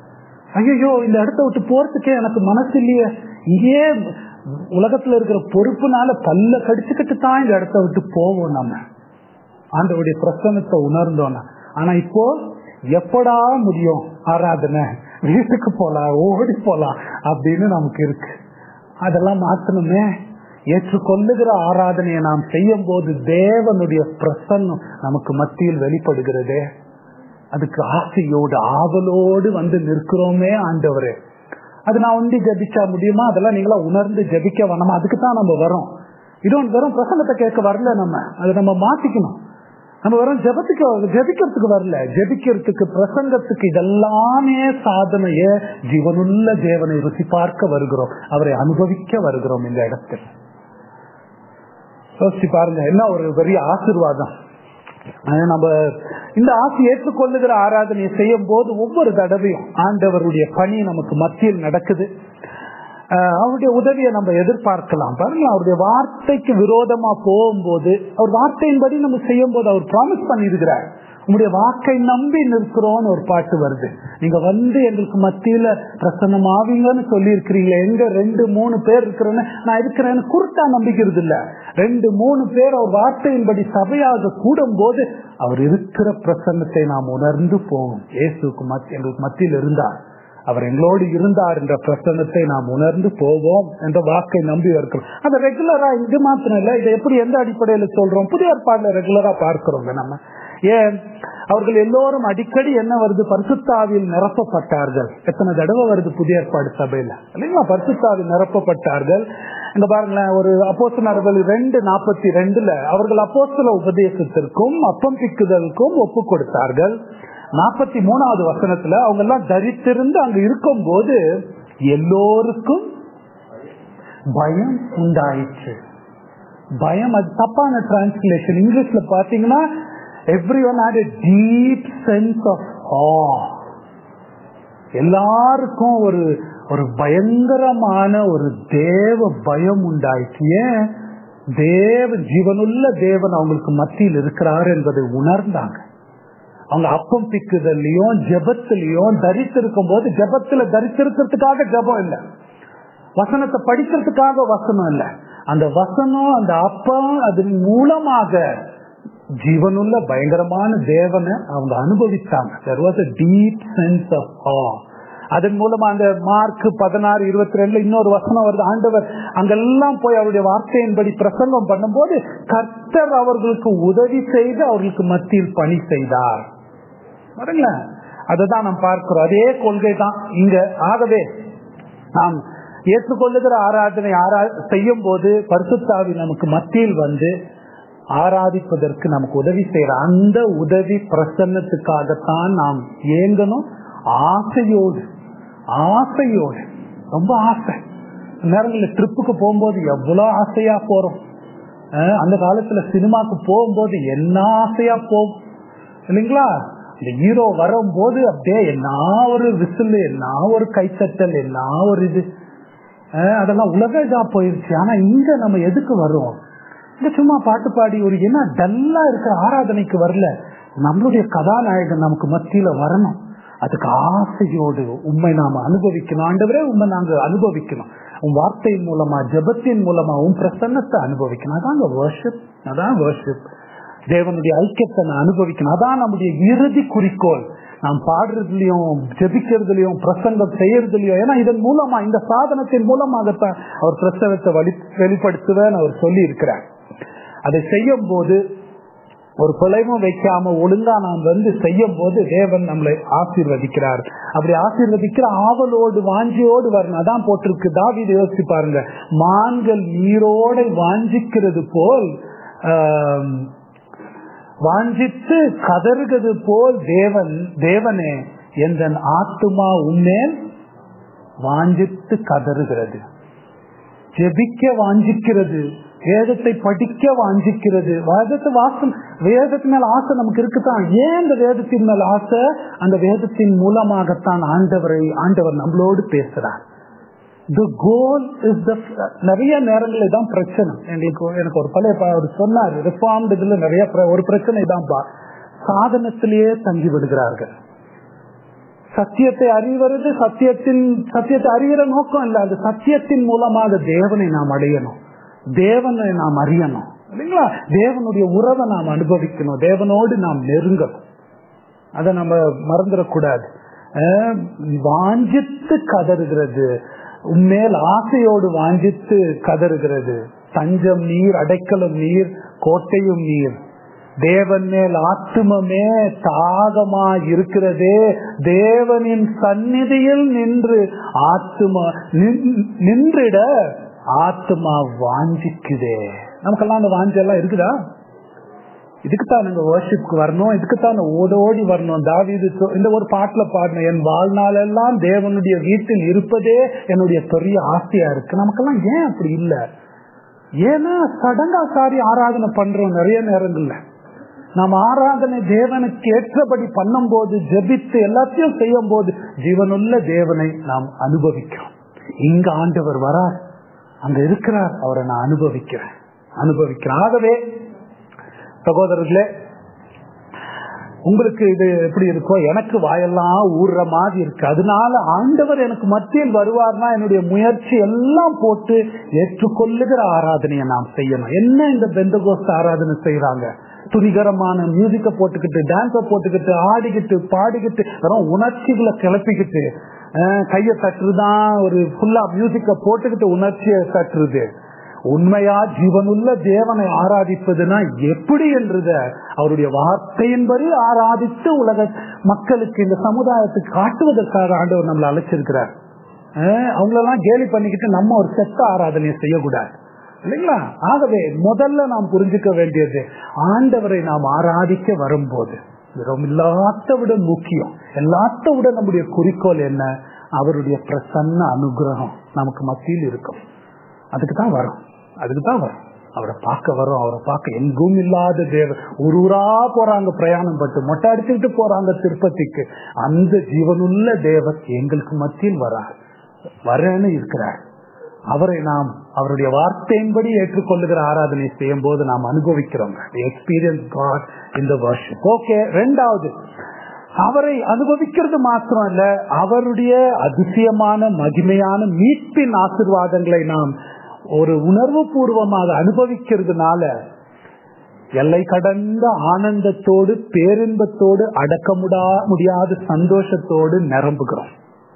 ஐயோ இந்த இடத்த விட்டு போறதுக்கே எனக்கு மனசு இல்லையே இங்கே உலகத்துல இருக்கிற பொறுப்புனால பல்ல கடிச்சுக்கிட்டு தான் இந்த இடத்த விட்டு போவோம் நம்ம ஆண்டவருடைய பிரசன்னத்தை உணர்ந்தோம்னா ஆனா இப்போ எப்படா முடியும் ஆராதனை வீட்டுக்கு போலாம் ஓடி போலாம் அப்படின்னு நமக்கு இருக்கு அதெல்லாம் மாற்றணுமே ஏற்றுக்கொள்ளுகிற ஆராதனையை நாம் செய்யும் போது தேவனுடைய பிரசன்னம் நமக்கு மத்தியில் வெளிப்படுகிறதே அதுக்கு ஆசையோடு ஆவலோடு வந்து நிற்கிறோமே ஆண்டவரே அது நான் ஒண்டி ஜபிச்சா முடியுமா அதெல்லாம் நீங்களா உணர்ந்து ஜபிக்க வேணாமா அதுக்கு தான் நம்ம வரோம் இது வெறும் பிரசங்கத்தை கேட்க வரல நம்ம அதை நம்ம மாத்திக்கணும் நம்ம வெறும் ஜபத்துக்கு ஜபிக்கிறதுக்கு வரல ஜபிக்கிறதுக்கு பிரசங்கத்துக்கு இதெல்லாமே சாதனைய ஜீவனுள்ள தேவனை ருசி பார்க்க வருகிறோம் அவரை அனுபவிக்க வருகிறோம் இந்த இடத்தில் யோசிச்சு பாருங்க என்ன ஒரு பெரிய ஆசிர்வாதம் நம்ம இந்த ஆசை ஏற்றுக்கொள்ளுகிற ஆராதனையை செய்யும் போது ஒவ்வொரு தடவையும் ஆண்டவருடைய பணி நமக்கு மத்தியில் நடக்குது அவருடைய உதவியை நம்ம எதிர்பார்க்கலாம் பாருங்க அவருடைய வார்த்தைக்கு விரோதமா போகும்போது அவர் வார்த்தையின்படி நம்ம செய்யும் போது அவர் ப்ராமிஸ் பண்ணியிருக்கிறார் உங்களுடைய வாக்கை நம்பி நிற்கிறோம்னு ஒரு பாட்டு வருது நீங்க வந்து எங்களுக்கு மத்தியில பிரசன்னமாவீங்கன்னு சொல்லி இருக்கிறீங்களே எங்க ரெண்டு மூணு பேர் இருக்கிறேன்னு நான் இருக்கிறேன்னு குருட்டா நம்பிக்கிறது இல்ல ரெண்டு மூணு பேர் அவர் வார்த்தையின்படி சபையாக கூடும் போது அவர் இருக்கிற பிரசன்னத்தை நாம் உணர்ந்து போவோம் இயேசுக்கு மத்திய எங்களுக்கு மத்தியில் இருந்தார் அவர் எங்களோடு இருந்தார் என்ற பிரசன்னத்தை நாம் உணர்ந்து போவோம் என்ற வாக்கை நம்பி இருக்கிறோம் அது ரெகுலரா இது மாத்திரம் இல்ல இதை எப்படி எந்த அடிப்படையில சொல்றோம் புதிய ஏற்பாடுல ரெகுலரா பார்க்கிறோங்க நம்ம ஏன் அவர்கள் எல்லோரும் அடிக்கடி என்ன வருது பரிசுத்தாவில் நிரப்பப்பட்டார்கள் எத்தனை தடவை வருது புதிய ஏற்பாடு சபையில இல்லைங்களா பரிசுத்தாவில் நிரப்பப்பட்டார்கள் இங்க பாருங்களேன் ஒரு அப்போசனர்கள் ரெண்டு நாற்பத்தி ரெண்டுல அவர்கள் அப்போஸ்தல உபதேசத்திற்கும் அப்பம் பிக்குதலுக்கும் ஒப்பு கொடுத்தார்கள் நாற்பத்தி மூணாவது வசனத்துல அவங்க எல்லாம் தரித்திருந்து அங்க இருக்கும் போது எல்லோருக்கும் பயம் உண்டாயிற்று பயம் அது தப்பான டிரான்ஸ்லேஷன் இங்கிலீஷ்ல பாத்தீங்கன்னா every one had a deep sense of எல்லாருக்கும் ஒரு ஒரு பயங்கரமான ஒரு தேவ பயம் உண்டாயிற்று ஏன் தேவ ஜீவனுள்ள தேவன் அவங்களுக்கு மத்தியில் இருக்கிறார் என்பதை உணர்ந்தாங்க அவங்க அப்பம் பிக்குதல்லையும் ஜபத்திலையும் தரித்திருக்கும் போது ஜபத்துல தரித்திருக்கிறதுக்காக ஜபம் இல்லை வசனத்தை படிக்கிறதுக்காக வசனம் இல்லை அந்த வசனம் அந்த அப்பம் அதன் மூலமாக ஜீவனுள்ள பயங்கரமான தேவனை அவங்க அனுபவித்தாங்க there was a deep sense of ah அதன் மூலமா அந்த மார்க் பதினாறு இருபத்தி ரெண்டுல இன்னொரு வசனம் வருது ஆண்டவர் அங்கெல்லாம் போய் அவருடைய வார்த்தையின்படி பிரசங்கம் பண்ணும்போது கர்த்தர் அவர்களுக்கு உதவி செய்து அவர்களுக்கு மத்தியில் பணி செய்தார் பாருங்களேன் அதுதான் நாம் பார்க்கிறோம் அதே கொள்கை தான் இங்க ஆகவே நாம் ஏற்றுக்கொள்ளுகிற ஆராதனை ஆரா செய்யும் போது பரிசுத்தாவி நமக்கு மத்தியில் வந்து ஆராதிப்பதற்கு நமக்கு உதவி செய்யற அந்த உதவி பிரசன்னத்துக்காகத்தான் நாம் ஏங்கணும் ஆசையோடு ஆசையோடு ரொம்ப ஆசை நேரங்களில் ட்ரிப்புக்கு போகும்போது எவ்வளவு ஆசையா போறோம் அந்த காலத்துல சினிமாக்கு போகும்போது என்ன ஆசையா போகும் இல்லைங்களா இந்த ஹீரோ வரும்போது அப்படியே என்ன ஒரு விசில் என்ன ஒரு கைத்தட்டல் என்ன ஒரு இது அதெல்லாம் உலக இதா போயிருச்சு ஆனா இங்க நம்ம எதுக்கு வர்றோம் இந்த சும்மா பாட்டு பாடி ஒரு என்ன டல்லா இருக்கிற ஆராதனைக்கு வரல நம்மளுடைய கதாநாயகன் நமக்கு மத்தியில வரணும் அதுக்கு ஆசையோடு உண்மை நாம அனுபவிக்கணும் ஆண்டவரே உண்மை நாங்க அனுபவிக்கணும் உன் வார்த்தையின் மூலமா ஜபத்தின் மூலமா உன் பிரசன்னத்தை அனுபவிக்கணும் அதாங்க வர்ஷிப் அதான் வர்ஷிப் தேவனுடைய ஐக்கியத்தை நான் அனுபவிக்கணும் அதான் நம்முடைய இறுதி குறிக்கோள் நாம் பாடுறதுலயும் ஜபிக்கிறதுலயும் பிரசங்கம் செய்யறதுலயும் ஏன்னா இதன் மூலமா இந்த சாதனத்தின் மூலமாகத்தான் அவர் பிரசவத்தை வழி வெளிப்படுத்துவேன் அவர் சொல்லி இருக்கிறார் அதை செய்யும் போது ஒரு பிழைவும் வைக்காம ஒழுங்கா நாம் வந்து செய்யும் போது தேவன் நம்மளை ஆசீர்வதிக்கிறார் அப்படி ஆசீர்வதிக்கிற ஆவலோடு வாஞ்சியோடு வரணும் அதான் போட்டிருக்கு தாவித யோசிச்சு பாருங்க மான்கள் நீரோட வாஞ்சிக்கிறது போல் வாஞ்சித்து கதறுகிறது போல் தேவன் தேவனே எந்த ஆத்துமா உண்மேல் வாஞ்சித்து கதறுகிறது ஜெபிக்க வாஞ்சிக்கிறது வேதத்தை படிக்க வாஞ்சிக்கிறது வேதத்தை வாசம் வேதத்தின் மேல ஆசை நமக்கு இருக்குதான் ஏன் இந்த வேதத்தின் மேல ஆசை அந்த வேதத்தின் மூலமாகத்தான் ஆண்டவரை ஆண்டவர் நம்மளோடு பேசுறார் த கோல் இஸ் த நிறைய நேரங்கள் தான் பிரச்சனை எங்களுக்கு எனக்கு ஒரு பழைய அவர் சொன்னார் ரிஃபார்ம் இதுல நிறைய ஒரு பிரச்சனை தான் சாதனத்திலேயே தங்கி விடுகிறார்கள் சத்தியத்தை அறிவது சத்தியத்தின் சத்தியத்தை அறிகிற நோக்கம் இல்ல அந்த சத்தியத்தின் மூலமாக தேவனை நாம் அடையணும் தேவனை நாம் அறியணும் இல்லைங்களா தேவனுடைய உறவை நாம் அனுபவிக்கணும் தேவனோடு நாம் நெருங்கணும் அதை நம்ம மறந்துடக்கூடாது வாஞ்சித்து கதறுகிறது உண்மையில் ஆசையோடு வாஞ்சித்து கதறுகிறது தஞ்சம் நீர் அடைக்கலம் நீர் கோட்டையும் நீர் தேவன் மேல் ஆத்துமமே தாகமா இருக்கிறதே தேவனின் சந்நிதியில் நின்று ஆத்துமா நின்றிட ஆத்மா வாஞ்சிக்குதே நமக்கெல்லாம் அந்த வாஞ்செல்லாம் இருக்குதா இதுக்குத்தான் நாங்க வர்ஷிப்க்கு வரணும் இதுக்குத்தான் ஓடோடி வரணும் தாவிது இந்த ஒரு பாட்டுல பாடணும் என் வாழ்நாள் எல்லாம் தேவனுடைய வீட்டில் இருப்பதே என்னுடைய பெரிய ஆசையா இருக்கு நமக்கெல்லாம் ஏன் அப்படி இல்லை ஏன்னா சடங்காசாரி ஆராதனை பண்றோம் நிறைய நேரங்கள்ல நாம் ஆராதனை தேவனுக்கு ஏற்றபடி பண்ணும் போது ஜபித்து எல்லாத்தையும் செய்யும் போது ஜீவனுள்ள தேவனை நாம் அனுபவிக்கிறோம் இங்க ஆண்டவர் வரார் அங்க இருக்கிறார் அவரை நான் அனுபவிக்கிறேன் அனுபவிக்கிறேன் ஆகவே சகோதரர்களே உங்களுக்கு இது எப்படி இருக்கோ எனக்கு வாயெல்லாம் ஊறுற மாதிரி இருக்கு அதனால ஆண்டவர் எனக்கு மத்தியில் வருவார்னா என்னுடைய முயற்சி எல்லாம் போட்டு ஏற்றுக்கொள்ளுகிற ஆராதனையை நாம் செய்யணும் என்ன இந்த பெந்தகோஸ்த ஆராதனை செய்யறாங்க துணிகரமான மியூசிக்க போட்டுக்கிட்டு டான்ஸ போட்டுக்கிட்டு ஆடிக்கிட்டு பாடிக்கிட்டு வெறும் உணர்ச்சிகளை கிளப்பிக்கிட்டு அஹ், கைய தட்டுறதுதான் ஒரு ஃபுல்லா மியூசிக்க போட்டுக்கிட்டு உணர்ச்சியை தட்டுறது உண்மையா ஜீவனுள்ள தேவனை ஆராதிப்பதுனா எப்படி என்றத அவருடைய வார்த்தையின்படி ஆராதித்து உலக மக்களுக்கு இந்த சமுதாயத்துக்கு காட்டுவதற்காக ஆண்டவர் நம்மளை அழைச்சிருக்கிறார் அஹ் அவங்களெல்லாம் கேலி பண்ணிக்கிட்டு நம்ம ஒரு செத்த ஆராதனையை செய்யக்கூடாது இல்லைங்களா ஆகவே முதல்ல நாம் புரிஞ்சுக்க வேண்டியது ஆண்டவரை நாம் ஆராதிக்க வரும்போது இது ரொம்ப எல்லாத்த விட முக்கியம் எல்லாத்த விட நம்முடைய குறிக்கோள் என்ன அவருடைய பிரசன்ன அனுகிரகம் நமக்கு மத்தியில் இருக்கும் அதுக்கு தான் வரும் அதுக்கு தான் வரும் அவரை பார்க்க வரும் அவரை பார்க்க எங்கும் இல்லாத தேவ ஒரு ஊரா போறாங்க பிரயாணம் பட்டு மொட்டை அடிச்சுக்கிட்டு போறாங்க திருப்பதிக்கு அந்த ஜீவனுள்ள தேவர் எங்களுக்கு மத்தியில் வரார் வரேன்னு இருக்கிறார் அவரை நாம் அவருடைய வார்த்தையின்படி ஏற்றுக்கொள்ளுகிற ஆராதனை செய்யும் போது நாம் அனுபவிக்கிறோம் எக்ஸ்பீரியன்ஸ் காட் இந்த வருஷம் ஓகே ரெண்டாவது அவரை அனுபவிக்கிறது மாத்திரம் இல்ல அவருடைய அதிசயமான மகிமையான மீட்பின் ஆசிர்வாதங்களை நாம் ஒரு உணர்வு பூர்வமாக அனுபவிக்கிறதுனால எல்லை கடந்த ஆனந்தத்தோடு பேரின்பத்தோடு அடக்க முடா முடியாத சந்தோஷத்தோடு நிரம்புகிறோம்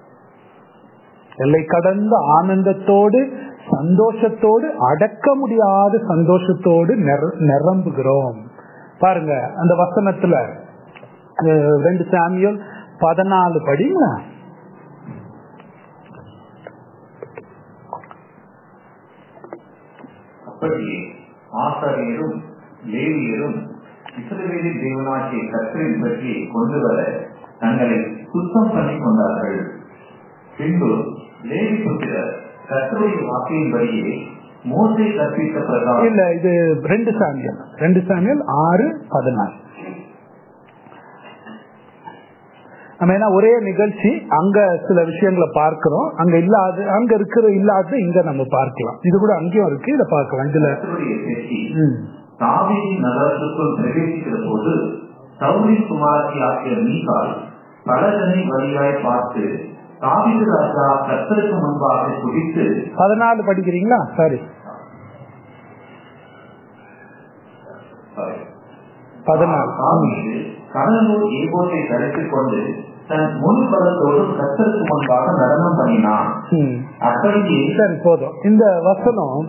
எல்லை கடந்த ஆனந்தத்தோடு சந்தோஷத்தோடு அடக்க முடியாத சந்தோஷத்தோடு நிர- நிரம்புகிறோம் பாருங்க அந்த வசனத்துல அஹ், ரெண்டு சாமியல் பதினாலு படிங்க அப்படியே ஆசாரியரும் லேவியரும் இஸ்ரவேலின் தேவனாகிய கர்த்தரின் பற்றி கொண்டு வர தங்களை சுத்தம் பண்ணி கொண்டார்கள் பின்பு லேவி புத்திரர் கர்த்தருடைய வாக்கையின்படியே மோசே கற்பித்த பிரகாரம் இல்ல இது ரெண்டு சாமியல் ரெண்டு சாமியல் ஆறு பதினாலு நம்ம என்ன ஒரே நிகழ்ச்சி அங்க சில விஷயங்களை பார்க்கிறோம் அங்க இல்லாத அங்க இருக்கிற இல்லாத இங்க நம்ம பார்க்கலாம் இது கூட அங்கேயும் இருக்கு இதை பார்க்கலாம் இதுல கர்த்தருடைய பெட்டி ம். தாவீதின் நகரத்துக்குள் பிரவேசிக்கிற போது சவுலின் குமாரத்தி ஆகிய மீகால் பலதனை வழியாய் பார்த்து தாவீது ராஜா கர்த்தருக்கு முன்பாக குடித்து பதினாலு படிக்கிறீங்களா சரி பதினாலு தாவீது கடலூர் ஏபோத்தை தரித்துக் கொண்டு தன் முழு பலத்தோடும் கர்த்தருக்கு முன்பாக நடனம் பண்ணினான் ம். அப்படியே சரி போதும் இந்த வசனம்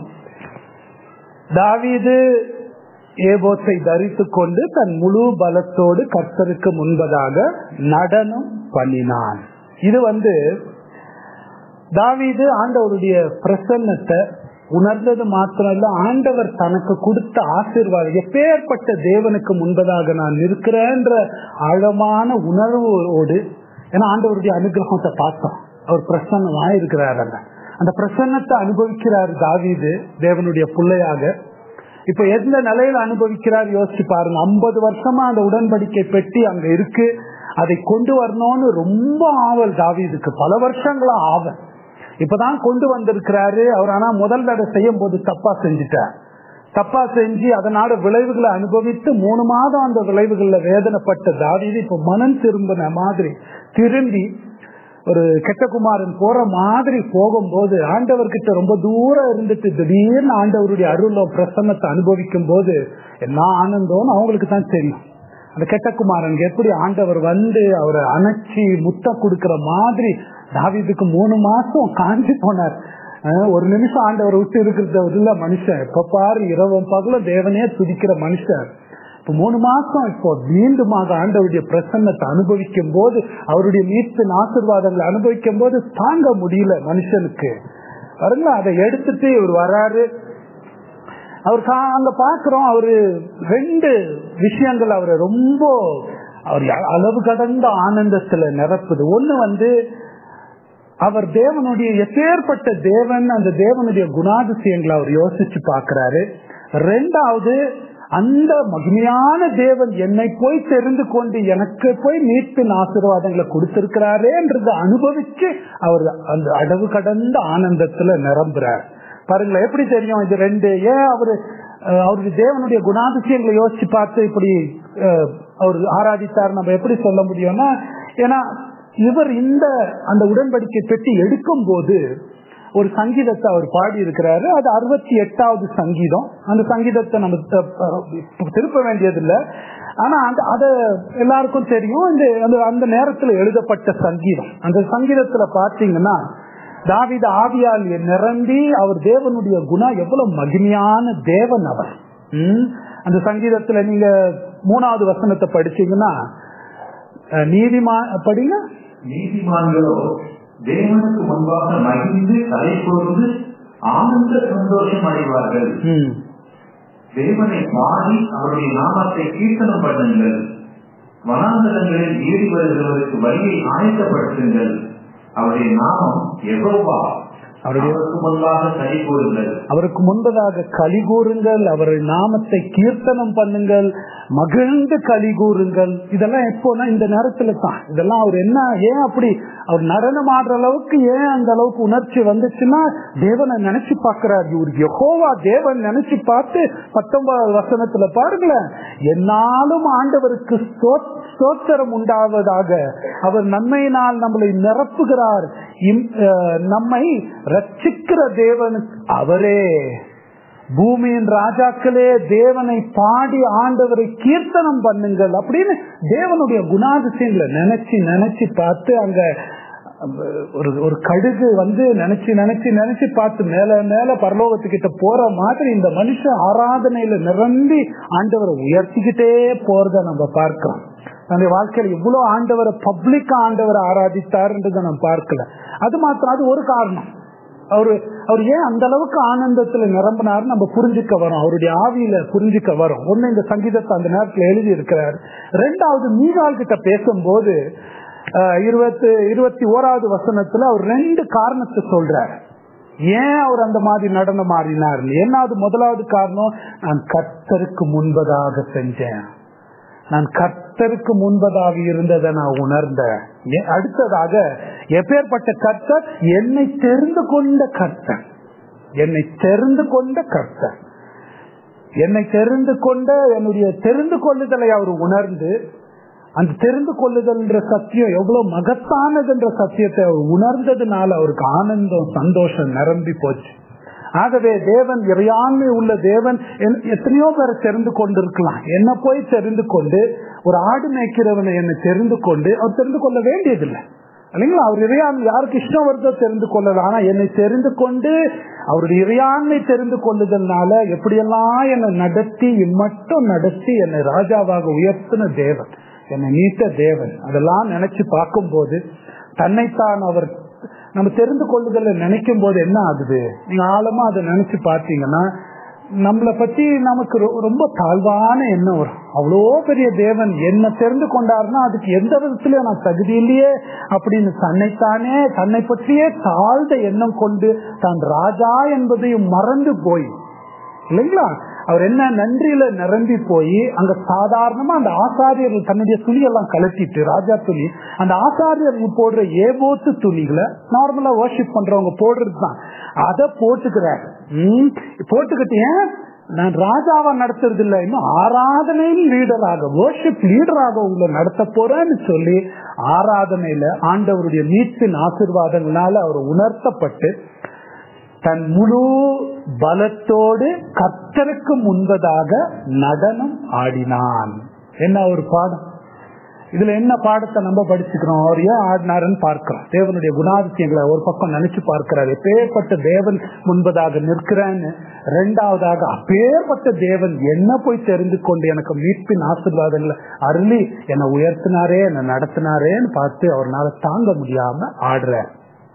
தாவீது ஏபோத்தை தரித்துக் கொண்டு தன் முழு பலத்தோடு கர்த்தருக்கு முன்பதாக நடனம் பண்ணினான் இது வந்து தாவீது ஆண்டவருடைய பிரசன்னத்தை உணர்ந்தது மாத்திரம் இல்ல ஆண்டவர் தனக்கு கொடுத்த ஆசீர்வாதம் எப்பேற்பட்ட தேவனுக்கு முன்பதாக நான் இருக்கிறேன்ற ஆழமான உணர்வோடு ஏன்னா ஆண்டவருடைய அனுகிரகத்தை பார்த்தோம் அவர் பிரசன்னமா இருக்கிறார் அங்க அந்த பிரசன்னத்தை அனுபவிக்கிறார் தாவீது தேவனுடைய பிள்ளையாக இப்ப எந்த நிலையில அனுபவிக்கிறார் யோசிச்சு பாருங்க ஐம்பது வருஷமா அந்த உடன்படிக்கை பெட்டி அங்க இருக்கு அதை கொண்டு வரணும்னு ரொம்ப ஆவல் தாவீதுக்கு பல வருஷங்களா ஆவல் இப்பதான் கொண்டு வந்திருக்கிறாரு அவர் ஆனா முதல் தடவை செய்யும் போது தப்பா செஞ்சுட்டார் தப்பா செஞ்சு அதனால விளைவுகளை அனுபவித்து மூணு மாதம் அந்த விளைவுகள்ல வேதனைப்பட்ட தாவீது இப்ப மனம் திரும்பின மாதிரி திரும்பி ஒரு கெட்டகுமாரன் போற மாதிரி போகும்போது ஆண்டவர்கிட்ட ரொம்ப தூரம் இருந்துட்டு திடீர்னு ஆண்டவருடைய அருளும் பிரசன்னத்தை அனுபவிக்கும் போது என்ன ஆனந்தம்னு அவங்களுக்கு தான் தெரியும் அந்த கெட்டகுமாரன் எப்படி ஆண்டவர் வந்து அவரை அணைச்சி முத்த கொடுக்கிற மாதிரி தாவீதுக்கு மூணு மாசம் காஞ்சி போனார் அஹ் ஒரு நிமிஷம் ஆண்டவர் விட்டு இருக்கிறது இல்ல மனுஷன் எப்ப பாரு இரவும் பகலும் தேவனே துதிக்கிற மனுஷன் இப்ப மூணு மாசம் இப்போ மீண்டுமாக ஆண்டவருடைய பிரசன்னத்தை அனுபவிக்கும் போது அவருடைய மீட்பின் ஆசிர்வாதங்களை அனுபவிக்கும் போது தாங்க முடியல மனுஷனுக்கு பாருங்களா அதை எடுத்துட்டு இவர் வராரு அவர் கா- அங்க பாக்குறோம் அவரு ரெண்டு விஷயங்கள் அவரை ரொம்ப அவர் அளவு கடந்த ஆனந்தத்துல நிரப்புது ஒண்ணு வந்து அவர் தேவனுடைய எப்பேற்பட்ட தேவன் அந்த தேவனுடைய குணாதிசயங்களை அவர் யோசிச்சு பார்க்கிறாரு ரெண்டாவது அந்த மகிமையான தேவன் என்னை போய் தெரிந்து கொண்டு எனக்கு போய் மீட்பின் ஆசீர்வாதங்களை கொடுத்திருக்கிறாரேன்றதை அனுபவிச்சு அவர் அந்த அளவு கடந்த ஆனந்தத்துல நிரம்புறார் பாருங்களேன் எப்படி தெரியும் இது ரெண்டு ஏன் அவரு அஹ், அவருடைய தேவனுடைய குணாதிசயங்களை யோசிச்சு பார்த்து இப்படி அஹ், அவர் ஆராதித்தார் நம்ம எப்படி சொல்ல முடியும்னா ஏன்னா இவர் இந்த அந்த உடன்படிக்கை பெட்டி எடுக்கும் போது ஒரு சங்கீதத்தை அவர் பாடி இருக்கிறாரு அது அறுபத்தி எட்டாவது சங்கீதம் அந்த சங்கீதத்தை நம்ம த- திருப்ப வேண்டியதில்லை ஆனா அந்த அத எல்லாருக்கும் தெரியும் இந்த அந்த- அந்த நேரத்துல எழுதப்பட்ட சங்கீதம் அந்த சங்கீதத்துல பாத்தீங்கன்னா தாவித ஆவியால் நிரம்பி அவர் தேவனுடைய குணம் எவ்வளவு மகிமையான தேவன் அவர் ம்? அந்த சங்கீதத்துல நீங்க மூணாவது வசனத்தை படிச்சீங்கன்னா அஹ், நீதிமா படிங்க நீதிமான்களோ தேவனுக்கு முன்பாக மகிழ்ந்து கலை கூர்ந்து ஆனந்த சந்தோஷம் அடைவார்கள் ம். தேவனை பாடி அவருடைய நாமத்தை கீர்த்தனம் பண்ணுங்கள் வனாந்தரங்களில் ஏறி வருகிறவருக்கு வழியை ஆயத்தப்படுத்துங்கள் அவருடைய நாமம் எவ்வளவா அவருடைய- அவருக்கு முன்பாக கலை கூறுங்கள் அவருக்கு முன்பதாக களி கூறுங்கள் அவர் நாமத்தை கீர்த்தனம் பண்ணுங்கள் மகிழ்ந்து களி கூறுங்கள் இதெல்லாம் எப்போனா இந்த நேரத்துல தான் இதெல்லாம் அவர் என்ன ஏன் அப்படி அவர் நடனம் ஆடுற அளவுக்கு ஏன் அந்த அளவுக்கு உணர்ச்சி வந்துச்சுன்னா தேவனை நினைச்சு பார்க்கிறார் இவர் யெகோவா தேவன் நினைச்சு பார்த்து பத்தொன்பதாவது வசனத்துல பாருங்களேன் என்னாலும் ஆண்டவருக்கு ஸ்தோத்- ஸ்தோத்திரம் உண்டாவதாக அவர் நன்மையினால் நம்மளை நிரப்புகிறார் இம்- அஹ், நம்மை ரட்சிக்கிற தேவனுக்கு அவரே பூமியின் ராஜாக்களே தேவனை பாடி ஆண்டவரை கீர்த்தனம் பண்ணுங்கள் அப்படின்னு தேவனுடைய குணாதிசயங்களை நினைச்சு நினைச்சு பார்த்து அங்க அஹ், ஒரு ஒரு கடுகு வந்து நினைச்சு நினைச்சு நினைச்சு பார்த்து மேல மேல பரலோகத்துக்கிட்ட போற மாதிரி இந்த மனுஷன் ஆராதனையில நிரம்பி ஆண்டவரை உயர்த்திக்கிட்டே போறத நம்ம பார்க்கிறோம் தன்னுடைய வாழ்க்கையில இவ்வளவு ஆண்டவரை பப்ளிக் ஆண்டவரை ஆராதித்தாருன்றதை நம்ம பார்க்கல அது மாத்திரம் அது ஒரு காரணம் அவரு அவர் ஏன் அந்த அளவுக்கு ஆனந்தத்துல நிரம்பினார் நம்ம புரிஞ்சுக்க வரோம் அவருடைய ஆவியில புரிஞ்சுக்க வரோம் ஒண்ணு இந்த சங்கீதத்தை அந்த நேரத்துல எழுதி இருக்கிறார் ரெண்டாவது மீகால் கிட்ட பேசும்போது அஹ், இருபத்தி இருபத்தி ஓராவது வசனத்துல அவர் ரெண்டு காரணத்தை சொல்றார் ஏன் அவர் அந்த மாதிரி நடனம் ஆடினார் என்னாவது முதலாவது காரணம் நான் கர்த்தருக்கு முன்பதாக செஞ்சேன் நான் கர்த்தருக்கு முன்பதாக இருந்ததை நான் உணர்ந்தேன் ஏ- அடுத்ததாக எப்பேற்பட்ட கர்த்தர் என்னை தெரிந்து கொண்ட கர்த்தர் என்னை தெரிந்து கொண்ட கர்த்தர் என்னை தெரிந்து கொண்ட என்னுடைய தெரிந்து கொள்ளுதலை அவர் உணர்ந்து அந்த தெரிந்து கொள்ளுதல்ன்ற சத்தியம் எவ்வளவு மகத்தானதுன்ற சத்தியத்தை அவர் உணர்ந்ததுனால அவருக்கு ஆனந்தம் சந்தோஷம் நிரம்பி போச்சு ஆகவே தேவன் இறையாண்மை உள்ள தேவன் என்- எத்தனையோ பேரை தெரிந்து கொண்டிருக்கலாம் என்ன போய் தெரிந்து கொண்டு ஒரு ஆடு மேய்க்கிறவனை என்னை தெரிந்து கொண்டு அவர் தெரிந்து கொள்ள வேண்டியதில்லை இல்லைங்களா அவர் இறையாண்மை யாருக்கு இஷ்டம் வருதோ தெரிந்து கொள்ளலாம் ஆனா என்னை தெரிந்து கொண்டு அவருடைய இறையாண்மை தெரிந்து கொள்ளுதல்னால எப்படியெல்லாம் என்னை நடத்தி இம்மட்டும் நடத்தி என்னை ராஜாவாக உயர்த்தின தேவன் என்னை நீட்ட தேவன் அதெல்லாம் நினைச்சு பார்க்கும்போது தன்னைத்தான் அவர் நம்ம தெரிந்து கொள்ளுதல நினைக்கும் போது என்ன ஆகுது நீங்க ஆழமா அதை நினைச்சு பார்த்தீங்கன்னா நம்மளை பத்தி நமக்கு ரொ- ரொம்ப தாழ்வான எண்ணம் வரும் அவ்வளோ பெரிய தேவன் என்ன தெரிந்து கொண்டாருன்னா அதுக்கு எந்த விதத்திலயும் நான் தகுதி இல்லையே அப்படின்னு தன்னைத்தானே தன்னை பற்றியே தாழ்ந்த எண்ணம் கொண்டு தான் ராஜா என்பதையும் மறந்து போய் இல்லைங்களா அவர் என்ன நன்றியில நிரம்பி போய் அங்க சாதாரணமா அந்த ஆசாரியர்கள் தன்னுடைய துணியெல்லாம் கலட்டிட்டு ராஜா துணி அந்த ஆசாரியர்கள் போடுற ஏபோத்து துணிகளை நார்மலா வர்ஷிப் பண்றவங்க போடுறது தான் அதை போட்டுக்கிறார் ம், போட்டுக்கிட்டு ஏன் நான் ராஜாவா நடத்துறது இல்ல இன்னும் ஆராதனையில் லீடராக வர்ஷிப் லீடராக உங்களை நடத்த போறேன்னு சொல்லி ஆராதனையில ஆண்டவருடைய மீட்பின் ஆசிர்வாதங்களால அவர் உணர்த்தப்பட்டு தன் முழு பலத்தோடு கர்த்தருக்கு முன்பதாக நடனம் ஆடினான் என்ன ஒரு பாடம் இதுல என்ன பாடத்தை நம்ம படிச்சுக்கிறோம் அவர் ஏன் ஆடினாருன்னு பார்க்கிறோம் தேவனுடைய குணாதிசயங்களை ஒரு பக்கம் நினைச்சு பார்க்கிறார் எப்பேற்பட்ட தேவன் முன்பதாக நிற்கிறேன்னு ரெண்டாவதாக அப்பேற்பட்ட தேவன் என்ன போய் தெரிந்து கொண்டு எனக்கு மீட்பின் ஆசீர்வாதங்களை அருளி என்னை உயர்த்தினாரே என்னை நடத்தினாரேன்னு பார்த்து அவர்னால தாங்க முடியாம ஆடுறார்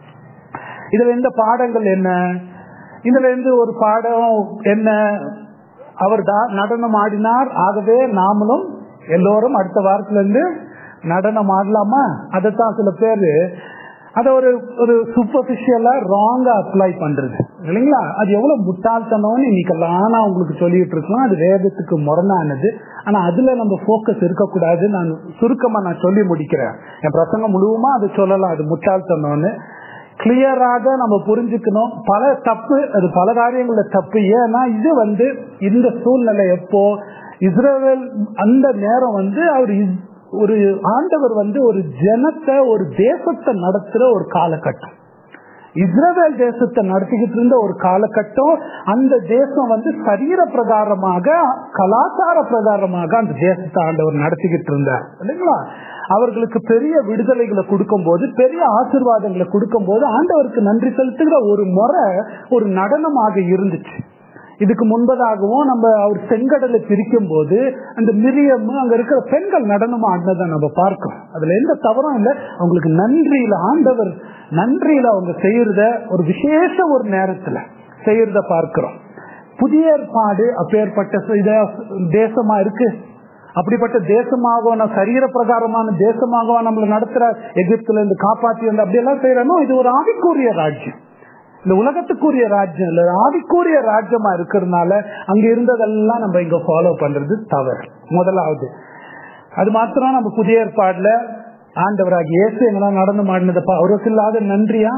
இதுல இந்த பாடங்கள் என்ன இதுல இருந்து ஒரு பாடம் என்ன அவர் தான் நடனம் ஆடினார் ஆகவே நாமளும் எல்லோரும் அடுத்த வாரத்துல இருந்து நடனம் ஆடலாமா அதைத்தான் சில பேரு அத ஒரு ஒரு சூப்பர்ஃபிஷியலா ராங்கா அப்ளை பண்றது இல்லைங்களா அது எவ்வளவு முட்டாள்தனம்னு இன்னைக்கெல்லாம் நான் உங்களுக்கு சொல்லிட்டு இருக்கோம் அது வேதத்துக்கு முரணானது ஆனா அதுல நம்ம போக்கஸ் இருக்கக்கூடாது நான் சுருக்கமா நான் சொல்லி முடிக்கிறேன் என் பிரசங்கம் முழுவதுமா அது சொல்லலாம் அது முட்டாள்தனம்னு கிளியராக நம்ம புரிஞ்சுக்கணும் பல தப்பு அது பல காரியங்கள்ல தப்பு ஏன்னா இது வந்து இந்த சூழ்நிலை எப்போ இஸ்ரேல் அந்த நேரம் வந்து அவர் இஸ்- ஒரு ஆண்டவர் வந்து ஒரு ஜனத்தை ஒரு தேசத்தை நடத்துற ஒரு காலகட்டம் இஸ்ரேல் தேசத்தை நடத்திக்கிட்டு இருந்த ஒரு காலகட்டம் அந்த தேசம் வந்து சரீர பிரகாரமாக கலாச்சார பிரகாரமாக அந்த தேசத்தை ஆண்டவர் நடத்திக்கிட்டு இருந்தார் இல்லைங்களா அவர்களுக்கு பெரிய விடுதலைகளை கொடுக்கும் போது பெரிய ஆசீர்வாதங்களை கொடுக்கும் போது ஆண்டவருக்கு நன்றி செலுத்துகிற ஒரு முறை ஒரு நடனமாக இருந்துச்சு இதுக்கு முன்பதாகவும் நம்ம அவர் செங்கடலை பிரிக்கும் போது அந்த மிரியம் அங்க இருக்கிற பெண்கள் நடனம் ஆடினதை நம்ம பார்க்கிறோம் அதுல எந்த தவறும் இல்லை அவங்களுக்கு நன்றியில ஆண்டவர் நன்றியில அவங்க செய்யறத ஒரு விசேஷ ஒரு நேரத்துல செய்யறத பார்க்கிறோம் புதிய ஏற்பாடு அப்பேற்பட்ட இத- தேசமா இருக்கு அப்படிப்பட்ட தேசமாகவும் நான் சரீர பிரகாரமான தேசமாகவும் நம்மளை நடத்துற எகிப்துல இருந்து காப்பாற்றி வந்து அப்படியெல்லாம் செய்யறோம் இது ஒரு ஆவிக்குரிய ராஜ்யம் இந்த உலகத்துக்குரிய ராஜ்யம் இல்ல ஆவிக்குரிய ராஜ்யமா இருக்கிறதுனால அங்க இருந்ததெல்லாம் நம்ம இங்க ஃபாலோ பண்றது தவறு முதலாவது அது மாத்திரம் நம்ம புதிய ஏற்பாடுல ஆண்டவராக இயேசு எங்கெல்லாம் நடந்து மாடினதப்பா அவருக்கு இல்லாத நன்றியா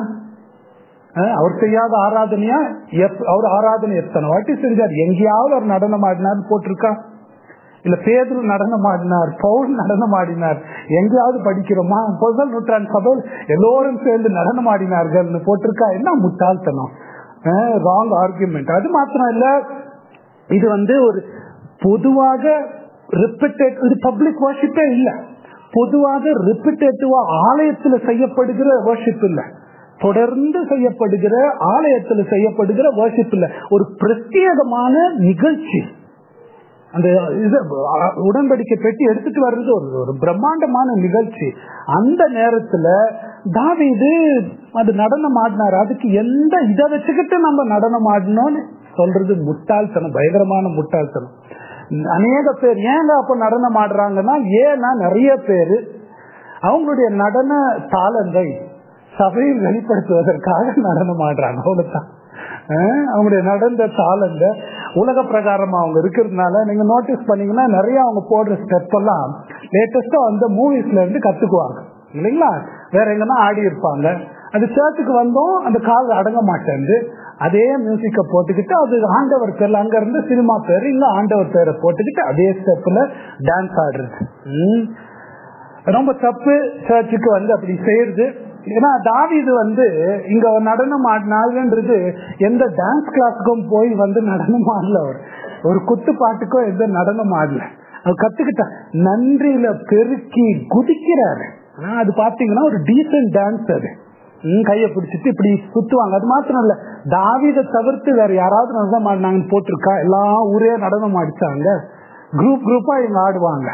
அஹ், அவர் செய்யாத ஆராதனையா எப்- அவர் ஆராதனை எத்தனை வாட்டி செஞ்சார் எங்கேயாவது அவர் நடனம் ஆடினார் போட்டிருக்கா இல்ல பேதுரு நடனம் ஆடினார் பவுல் நடனம் ஆடினார் எங்கேயாவது படிக்கிறோமா முதல் நூற்றாண்டு சபையில் எல்லோரும் சேர்ந்து நடனம் ஆடினார்கள் போட்டிருக்கா என்ன முட்டாள்தனம் ராங் ஆர்குமெண்ட் அது மாத்திரம் இல்ல இது வந்து ஒரு பொதுவாக ரிப்பிட்டேட் இது பப்ளிக் வர்ஷிப்பே இல்ல பொதுவாக ரிப்பிட்டேட்டிவா ஆலயத்துல செய்யப்படுகிற வர்ஷிப் இல்ல தொடர்ந்து செய்யப்படுகிற ஆலயத்துல செய்யப்படுகிற வர்ஷிப் இல்ல ஒரு பிரத்யேகமான நிகழ்ச்சி அந்த இது அ- உடன்படிக்கை பெட்டி எடுத்துட்டு வர்றது ஒரு ஒரு பிரம்மாண்டமான நிகழ்ச்சி அந்த நேரத்துல தாவீது அது நடனம் ஆடினார் அதுக்கு எந்த இதை வச்சுக்கிட்டு நம்ம நடனம் ஆடணும்னு சொல்றது முட்டாள்தனம் பயங்கரமான முட்டாள்தனம் அநேக பேர் ஏங்க அப்ப நடனம் ஆடுறாங்கன்னா ஏன்னா நிறைய பேரு அவங்களுடைய நடன தாளந்தை சபையில் வெளிப்படுத்துவதற்காக நடனம் ஆடுறாங்க அவ்வளவுதான் அஹ் அவங்களுடைய நடந்த தாளந்த உலக பிரகாரமா அவங்க இருக்கிறதுனால நீங்க நோட்டீஸ் பண்ணீங்கன்னா நிறைய அவங்க போடுற ஸ்டெப் எல்லாம் லேட்டஸ்டா அந்த மூவிஸ்ல இருந்து கத்துக்குவாங்க இல்லைங்களா வேற எங்கன்னா ஆடி இருப்பாங்க அது சேர்த்துக்கு வந்தோம் அந்த கால் அடங்க மாட்டேங்குது அதே மியூசிக்க போட்டுக்கிட்டு அது ஆண்டவர் பேர்ல அங்க இருந்து சினிமா பேர் இல்ல ஆண்டவர் பேரை போட்டுக்கிட்டு அதே ஸ்டெப்ல டான்ஸ் ஆடுறது ம். ரொம்ப தப்பு சர்ச்சுக்கு வந்து அப்படி செய்யறது ஏன்னா தாவீது வந்து இங்க நடனம் ஆடினாருன்றது எந்த டான்ஸ் கிளாஸுக்கும் போய் வந்து நடனம் ஆடல அவர் ஒரு குத்து பாட்டுக்கோ எந்த நடனம் ஆடல அவர் கத்துக்கிட்ட நன்றியில பெருக்கி குதிக்கிறாரு ஆனா, அது பாத்தீங்கன்னா ஒரு டீசன்ட் டான்ஸ் அது ம், கையை பிடிச்சிட்டு இப்படி சுத்துவாங்க அது மாத்திரம் இல்ல தாவீதை தவிர்த்து வேற யாராவது நடனம் ஆடினாங்கன்னு போட்டிருக்கா எல்லாம் ஊரே நடனம் ஆடிச்சாங்க குரூப் குரூப்பா இவங்க ஆடுவாங்க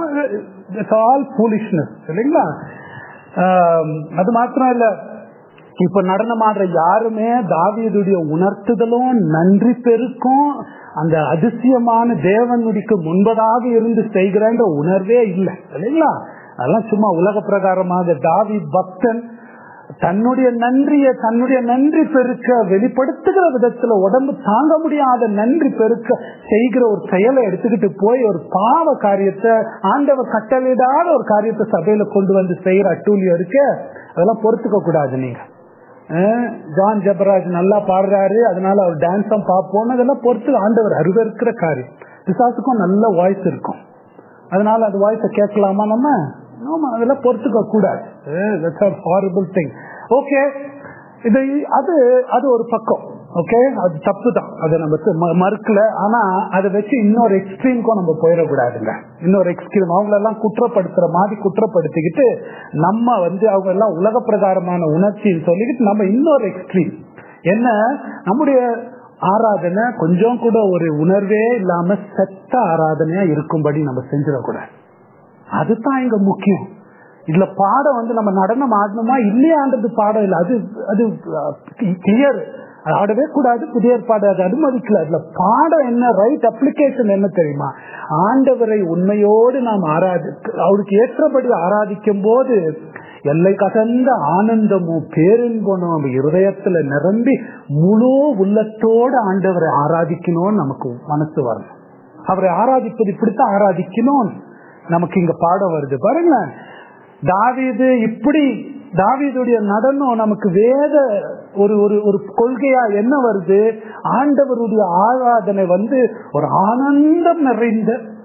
ஆல் foolishness இல்லைங்களா ஆம், அது மாத்திரம் இல்ல இப்ப நடனம் ஆடுற யாருமே தாவீதுடைய உணர்த்துதலும் நன்றி பெருக்கும் அந்த அதிசயமான தேவனுடிக்கு முன்பதாக இருந்து செய்கிறேன்ற உணர்வே இல்லை இல்லைங்களா அதெல்லாம் சும்மா உலக பிரகாரமாக தாவி பக்தன் தன்னுடைய நன்றியை தன்னுடைய நன்றி பெருக்க வெளிப்படுத்துகிற விதத்துல உடம்பு தாங்க முடியாத நன்றி பெருக்க செய்கிற ஒரு செயலை எடுத்துக்கிட்டு போய் ஒரு பாவ காரியத்தை ஆண்டவர் கட்டளையிடாத ஒரு காரியத்தை சபையில கொண்டு வந்து செய்யற அட்டூழியம் இருக்கு அதெல்லாம் பொறுத்துக்க கூடாது நீங்க அஹ் ஜான் ஜபராஜ் நல்லா பாடுறாரு அதனால அவர் டான்ஸும் பார்ப்போம் அதெல்லாம் பொறுத்து ஆண்டவர் அருவருக்கிற காரியம் பிசாசுக்கும் நல்ல வாய்ஸ் இருக்கும் அதனால அது வாய்ஸை கேட்கலாமா நம்ம ஆமா அதெல்லாம் பொறுத்துக்க கூடாது ஹாரிபிள் திங் ஓகே இது அது அது ஒரு பக்கம் ஓகே அது தப்பு தான் அதை நம்ம து- ம- மறுக்கல ஆனா அதை வச்சு இன்னொரு எக்ஸ்ட்ரீம்க்கும் நம்ம போயிடக்கூடாதுங்க இன்னொரு எக்ஸ்ட்ரீம் அவங்களெல்லாம் குற்றப்படுத்துற மாதிரி குற்றப்படுத்திக்கிட்டு நம்ம வந்து அவங்க எல்லாம் உலக பிரகாரமான உணர்ச்சின்னு சொல்லிக்கிட்டு நம்ம இன்னொரு எக்ஸ்ட்ரீம் என்ன நம்முடைய ஆராதனை கொஞ்சம் கூட ஒரு உணர்வே இல்லாம செத்த ஆராதனையா இருக்கும்படி நம்ம செஞ்சிடக்கூடாது அதுதான் இங்க முக்கியம் இதுல பாடம் வந்து நம்ம நடனம் ஆடணுமா இல்லையான்றது பாடம் இல்லை அது அது கிளியர் ஆடவே கூடாது புதிய ஏற்பாடு அது அனுமதிக்கல அதுல பாடம் என்ன ரைட் அப்ளிகேஷன் என்ன தெரியுமா ஆண்டவரை உண்மையோடு நாம் ஆராதி அவருக்கு ஏற்றபடி ஆராதிக்கும் போது எல்லை கசந்த ஆனந்தமும் பேரின்பமும் நம்ம இருதயத்துல நிரம்பி முழு உள்ளத்தோடு ஆண்டவரை ஆராதிக்கணும்னு நமக்கு மனசு வரணும் அவரை ஆராதிப்பது இப்படித்தான் ஆராதிக்கணும் நமக்கு இங்க பாடம் வருது பாருங்க தாவீது இப்படி தாவீதுடைய நடனம் நமக்கு வேத ஒரு ஒரு ஒரு கொள்கையா என்ன வருது ஆண்டவருடைய ஆராதனை வந்து ஒரு ஆனந்தம் நிறைந்த